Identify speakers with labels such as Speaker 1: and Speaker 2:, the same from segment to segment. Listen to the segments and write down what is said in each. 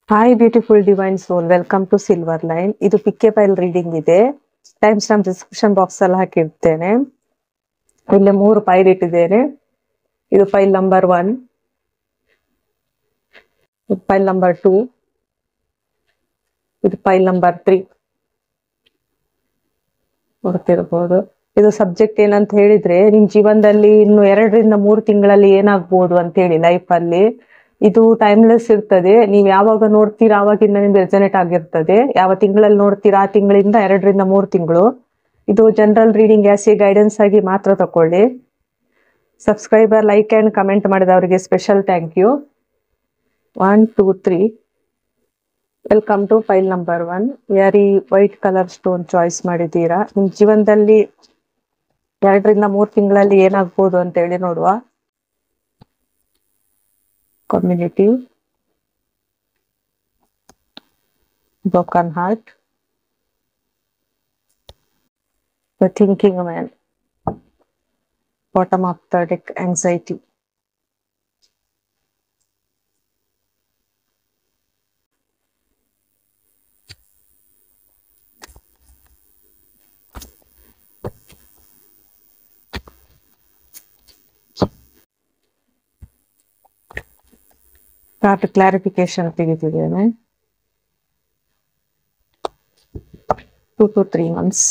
Speaker 1: Hi beautiful divine soul welcome to silver line ಇದು pick a file reading ಇದೆ time stamp description box ಅಲ್ಲಿ ಹಾಕಿರ್ತೇನೆ ಇಲ್ಲಿ ಮೂರು ಫೈಲ್ ಇಟ್ಟಿದ್ದೇನೆ ಇದು file number one file number two ಇದು ಫೈಲ್ ನಂಬರ್ ತ್ರೀ ನೋಡ್ತಿರ್ಬೋದು ಇದು ಸಬ್ಜೆಕ್ಟ್ ಏನಂತ ಹೇಳಿದ್ರೆ ನಿಮ್ ಜೀವನದಲ್ಲಿ ಇನ್ನು ಎರಡರಿಂದ ಮೂರು ತಿಂಗಳಲ್ಲಿ ಏನಾಗ್ಬೋದು ಅಂತ ಹೇಳಿ ಲೈಫ್ ಅಲ್ಲಿ ಇದು ಟೈಮ್ಲೆಸ್ ಇರ್ತದೆ ನೀವು ಯಾವಾಗ ನೋಡ್ತೀರಾ ಆವಾಗಿಂದ ನಿಮ್ಗೆ ರೆಸನೇಟ್ ಆಗಿರ್ತದೆ ಯಾವ ತಿಂಗಳಲ್ಲಿ ನೋಡ್ತೀರಾ ಆ ತಿಂಗಳಿಂದ ಎರಡರಿಂದ ಮೂರು ತಿಂಗಳು ಇದು general reading as a guidance ಆಗಿ ಮಾತ್ರ ತಕೊಳ್ಳಿ ಸಬ್ಸ್ಕ್ರೈಬರ್ ಲೈಕ್ ಅಂಡ್ ಕಮೆಂಟ್ ಮಾಡಿದವರಿಗೆ special thank you one two three welcome to file number one ಯಾರಿ ವೈಟ್ ಕಲರ್ ಸ್ಟೋನ್ ಚಾಯ್ಸ್ ಮಾಡಿದ್ದೀರಾ ನಿಮ್ ಜೀವನದಲ್ಲಿ ಎರಡರಿಂದ ಮೂರು ತಿಂಗಳಲ್ಲಿ ಏನಾಗ್ಬೋದು ಅಂತ ಹೇಳಿ ನೋಡುವ community broken heart the thinking man bottom of the deck anxiety card clarification ತೆಗೆದಿದ್ದೇನೆ ಟೂ ಟು ತ್ರೀ ಮಂತ್ಸ್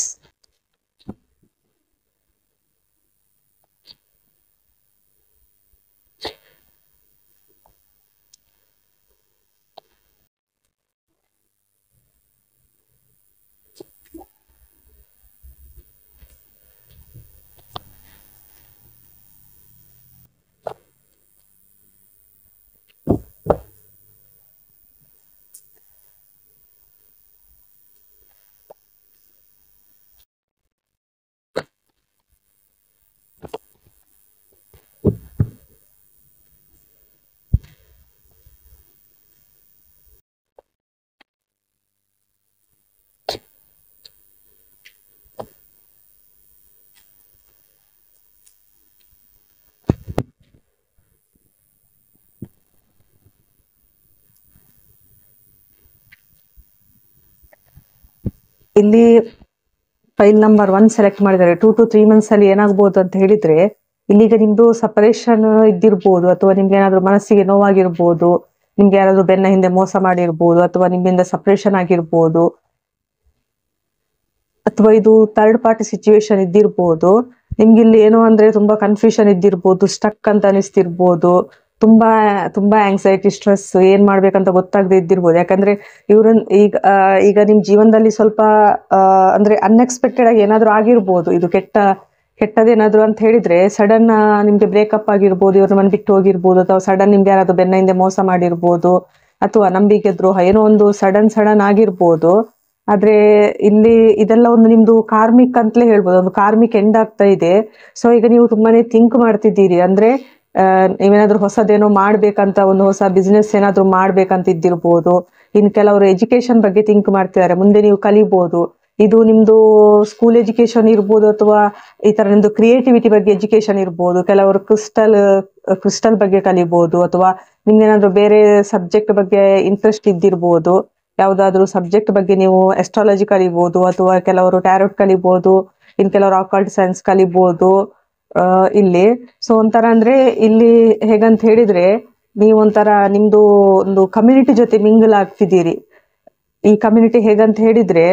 Speaker 1: ಇಲ್ಲಿ ಫೈಲ್ ನಂಬರ್ ಒನ್ ಸೆಲೆಕ್ಟ್ ಮಾಡಿದ್ದಾರೆ ಟೂ ಟು ತ್ರೀ ಮಂತ್ಸ್ ಅಲ್ಲಿ ಏನಾಗ್ಬೋದು ಅಂತ ಹೇಳಿದ್ರೆ ಇಲ್ಲಿಗ ನಿಮ್ದು ಸಪರೇಷನ್ ಇದ್ದಿರ್ಬೋದು ಅಥವಾ ನಿಮ್ಗೆ ಏನಾದ್ರು ಮನಸ್ಸಿಗೆ ನೋವಾಗಿರ್ಬೋದು ನಿಮ್ಗೆ ಯಾರಾದ್ರೂ ಬೆನ್ನ ಹಿಂದೆ ಮೋಸ ಮಾಡಿರ್ಬೋದು ಅಥವಾ ನಿಮ್ಮಿಂದ ಸಪರೇಷನ್ ಆಗಿರ್ಬೋದು ಅಥವಾ ಇದು ಥರ್ಡ್ ಪಾರ್ಟಿ ಸಿಚುವೇಶನ್ ಇದ್ದಿರ್ಬೋದು ನಿಮ್ಗೆ ಇಲ್ಲಿ ಏನು ಅಂದ್ರೆ ತುಂಬಾ ಕನ್ಫ್ಯೂಷನ್ ಇದ್ದಿರ್ಬೋದು ಸ್ಟಕ್ ಅಂತ ಅನಿಸ್ತಿರ್ಬೋದು ತುಂಬಾ ತುಂಬಾ ಆಂಗ್ಸೈಟಿ ಸ್ಟ್ರೆಸ್ ಏನ್ ಮಾಡ್ಬೇಕಂತ ಗೊತ್ತಾಗದೆ ಇದ್ದಿರ್ಬೋದು ಯಾಕಂದ್ರೆ ಇವ್ರನ್ ಈಗ ಆ, ಈಗ ನಿಮ್ ಜೀವನದಲ್ಲಿ ಸ್ವಲ್ಪ ಆ, ಅಂದ್ರೆ ಅನ್ಎಕ್ಸ್ಪೆಕ್ಟೆಡ್ ಆಗಿ ಏನಾದ್ರೂ ಆಗಿರ್ಬೋದು ಇದು ಕೆಟ್ಟ ಕೆಟ್ಟದೇನಾದ್ರು ಅಂತ ಹೇಳಿದ್ರೆ ಸಡನ್ ನಿಮ್ಗೆ ಬ್ರೇಕಪ್ ಆಗಿರ್ಬೋದು ಇವ್ರ ಮನ್ ಬಿಟ್ಟು ಹೋಗಿರ್ಬೋದು ಅಥವಾ ಸಡನ್ ನಿಮ್ಗೆ ಯಾರಾದ್ರೂ ಬೆನ್ನ ಹಿಂದೆ ಮೋಸ ಮಾಡಿರ್ಬೋದು ಅಥವಾ ನಂಬಿಕೆ ದ್ರೋಹ ಏನೋ ಒಂದು ಸಡನ್ ಸಡನ್ ಆಗಿರ್ಬೋದು ಆದ್ರೆ ಇಲ್ಲಿ ಇದೆಲ್ಲ ಒಂದು ನಿಮ್ದು ಕಾರ್ಮಿಕ್ ಅಂತಲೇ ಹೇಳ್ಬೋದು ಒಂದು ಕಾರ್ಮಿಕ್ ಎಂಡ್ ಆಗ್ತಾ ಇದೆ ಸೊ ಈಗ ನೀವು ತುಂಬಾನೇ ಥಿಂಕ್ ಮಾಡ್ತಿದ್ದೀರಿ ಅಂದ್ರೆ ಆ, ನೀವೇನಾದ್ರೂ ಹೊಸದೇನೋ ಮಾಡ್ಬೇಕಂತ ಒಂದು ಹೊಸ ಬಿಸ್ನೆಸ್ ಏನಾದ್ರೂ ಮಾಡ್ಬೇಕಂತ ಇದ್ದಿರ್ಬೋದು ಇನ್ ಕೆಲವರು ಎಜುಕೇಶನ್ ಬಗ್ಗೆ ಥಿಂಕ್ ಮಾಡ್ತಿದ್ದಾರೆ ಮುಂದೆ ನೀವು ಕಲಿಬಹುದು ಇದು ನಿಮ್ದು ಸ್ಕೂಲ್ ಎಜುಕೇಶನ್ ಇರ್ಬೋದು ಅಥವಾ ಈ ತರ ನಿಮ್ದು ಕ್ರಿಯೇಟಿವಿಟಿ ಬಗ್ಗೆ ಎಜುಕೇಶನ್ ಇರ್ಬೋದು ಕೆಲವರು ಕ್ರಿಸ್ಟಲ್ ಕ್ರಿಸ್ಟಲ್ ಬಗ್ಗೆ ಕಲಿಬಹುದು ಅಥವಾ ನಿಮ್ಗೇನಾದ್ರೂ ಬೇರೆ ಸಬ್ಜೆಕ್ಟ್ ಬಗ್ಗೆ ಇಂಟ್ರೆಸ್ಟ್ ಇದ್ದಿರ್ಬೋದು ಯಾವ್ದಾದ್ರು ಸಬ್ಜೆಕ್ಟ್ ಬಗ್ಗೆ ನೀವು ಎಸ್ಟ್ರಾಲಜಿ ಕಲಿಬಹುದು ಅಥವಾ ಕೆಲವರು ಟ್ಯಾರೋಟ್ ಕಲಿಬಹುದು ಇನ್ ಕೆಲವರು ಆಕಲ್ಟ್ ಸೈನ್ಸ್ ಕಲಿಬಹುದು ಆ, ಇಲ್ಲಿ ಸೊ ಒಂಥರ ಅಂದ್ರೆ ಇಲ್ಲಿ ಹೇಗಂತ ಹೇಳಿದ್ರೆ ನೀವು ಒಂಥರ ನಿಮ್ದು ಒಂದು ಕಮ್ಯುನಿಟಿ ಜೊತೆ ಮಿಂಗಲ್ ಆಗ್ತಿದ್ದೀರಿ ಈ ಕಮ್ಯುನಿಟಿ ಹೇಗಂತ ಹೇಳಿದ್ರೆ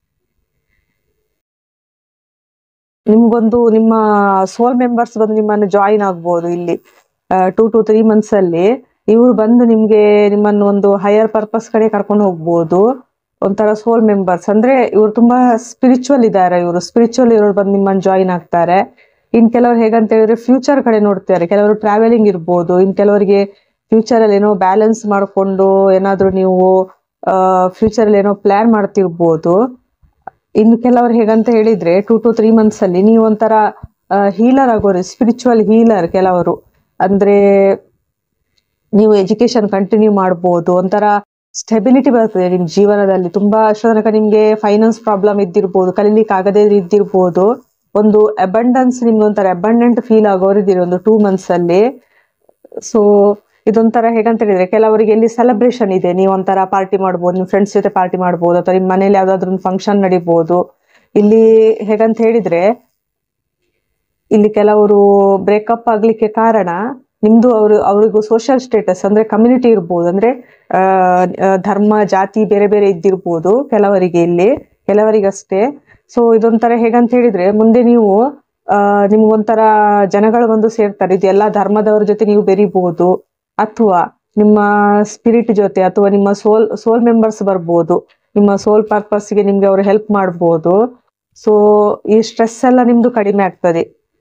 Speaker 1: ನಿಮ್ಗೊಂದು ನಿಮ್ಮ ಸೋಲ್ ಮೆಂಬರ್ಸ್ ಬಂದು ನಿಮ್ಮನ್ನು ಜಾಯಿನ್ ಆಗ್ಬೋದು ಇಲ್ಲಿ ಟೂ ಟು ತ್ರೀ ಮಂತ್ಸ್ ಅಲ್ಲಿ ಇವ್ರು ಬಂದು ನಿಮ್ಗೆ ನಿಮ್ಮನ್ನು ಒಂದು ಹೈಯರ್ ಪರ್ಪಸ್ ಕಡೆ ಕರ್ಕೊಂಡು ಹೋಗ್ಬೋದು ಒಂಥರ ಸೋಲ್ ಮೆಂಬರ್ಸ್ ಅಂದ್ರೆ ಇವ್ರು ತುಂಬಾ ಸ್ಪಿರಿಚುವಲ್ ಇದ್ದಾರೆ ಇವರು ಸ್ಪಿರಿಚುವಲ್ ಇರೋರು ಬಂದು ನಿಮ್ಮನ್ನು ಜಾಯಿನ್ ಆಗ್ತಾರೆ ಇನ್ ಕೆಲವರು ಹೇಗಂತ ಹೇಳಿದ್ರೆ ಫ್ಯೂಚರ್ ಕಡೆ ನೋಡ್ತಾರೆ ಕೆಲವರು ಟ್ರಾವೆಲಿಂಗ್ ಇರ್ಬೋದು ಇನ್ ಕೆಲವರಿಗೆ ಫ್ಯೂಚರ್ ಅಲ್ಲಿ ಏನೋ ಬ್ಯಾಲೆನ್ಸ್ ಮಾಡ್ಕೊಂಡು ಏನಾದ್ರೂ ನೀವು ಫ್ಯೂಚರ್ ಅಲ್ಲಿ ಏನೋ ಪ್ಲಾನ್ ಮಾಡ್ತಿರ್ಬೋದು ಇನ್ನು ಕೆಲವರು ಹೇಗಂತ ಹೇಳಿದ್ರೆ ಟೂ ಟು ತ್ರೀ ಮಂತ್ಸ್ ಅಲ್ಲಿ ನೀವು ಒಂಥರ ಹೀಲರ್ ಆಗೋರು ಸ್ಪಿರಿಚುವಲ್ ಹೀಲರ್ ಕೆಲವರು ಅಂದ್ರೆ ನೀವು ಎಜುಕೇಶನ್ ಕಂಟಿನ್ಯೂ ಮಾಡ್ಬೋದು ಒಂಥರ ಸ್ಟೆಬಿಲಿಟಿ ಬರ್ತದೆ ನಿಮ್ ಜೀವನದಲ್ಲಿ ತುಂಬಾ ಅಷ್ಟೋ ತನಕ ನಿಮ್ಗೆ ಫೈನಾನ್ಸ್ ಪ್ರಾಬ್ಲಮ್ ಇದ್ದಿರ್ಬೋದು ಕಲೀಲಿಕ್ಕೆ ಆಗದೇ ಇದ್ದಿರ್ಬೋದು ಒಂದು ಅಬಂಡನ್ಸ್ ನಿಮ್ಗೆ ಒಂಥರ ಅಬಂಡೆಂಟ್ ಫೀಲ್ ಆಗೋರಿದ್ದೀರಿ ಒಂದು ಟೂ ಮಂತ್ಸ್ ಅಲ್ಲಿ ಸೊ ಇದೊಂಥರ ಹೇಗಂತ ಹೇಳಿದ್ರೆ ಕೆಲವರಿಗೆ ಇಲ್ಲಿ ಸೆಲೆಬ್ರೇಷನ್ ಇದೆ ನೀವು ಒಂಥರ ಪಾರ್ಟಿ ಮಾಡ್ಬೋದು ನಿಮ್ ಫ್ರೆಂಡ್ಸ್ ಜೊತೆ ಪಾರ್ಟಿ ಮಾಡ್ಬೋದು ಅಥವಾ ನಿಮ್ ಮನೇಲಿ ಯಾವ್ದಾದ್ರು ಒಂದು ಫಂಕ್ಷನ್ ನಡಿಬಹುದು ಇಲ್ಲಿ ಹೇಗಂತ ಹೇಳಿದ್ರೆ ಇಲ್ಲಿ ಕೆಲವರು ಬ್ರೇಕಪ್ ಆಗ್ಲಿಕ್ಕೆ ಕಾರಣ ನಿಮ್ದು ಅವರು ಅವರಿಗೂ ಸೋಷಿಯಲ್ ಸ್ಟೇಟಸ್ ಅಂದ್ರೆ ಕಮ್ಯುನಿಟಿ ಇರ್ಬೋದು ಅಂದ್ರೆ ಆ, ಆ, ಧರ್ಮ ಜಾತಿ ಬೇರೆ ಬೇರೆ ಇದ್ದಿರ್ಬೋದು ಕೆಲವರಿಗೆ ಇಲ್ಲಿ ಕೆಲವರಿಗಷ್ಟೇ ಸೊ ಇದೊಂಥರ ಹೇಗಂತ ಹೇಳಿದ್ರೆ ಮುಂದೆ ನೀವು ಆ ನಿಮ್ಗೊಂಥರ ಜನಗಳು ಬಂದು ಸೇರ್ತಾರೆ ಇದು ಎಲ್ಲಾ ಧರ್ಮದವ್ರ ಜೊತೆ ನೀವು ಬೆರಿಬಹುದು ಅಥವಾ ನಿಮ್ಮ ಸ್ಪಿರಿಟ್ ಜೊತೆ ಅಥವಾ ನಿಮ್ಮ ಸೋಲ್ ಸೋಲ್ ಮೆಂಬರ್ಸ್ ಬರ್ಬೋದು ನಿಮ್ಮ ಸೋಲ್ ಪರ್ಪಸ್ಗೆ ನಿಮ್ಗೆ ಅವರು ಹೆಲ್ಪ್ ಮಾಡ್ಬೋದು ಸೊ ಈ ಸ್ಟ್ರೆಸ್ ಎಲ್ಲ ನಿಮ್ದು ಕಡಿಮೆ ಆಗ್ತದೆ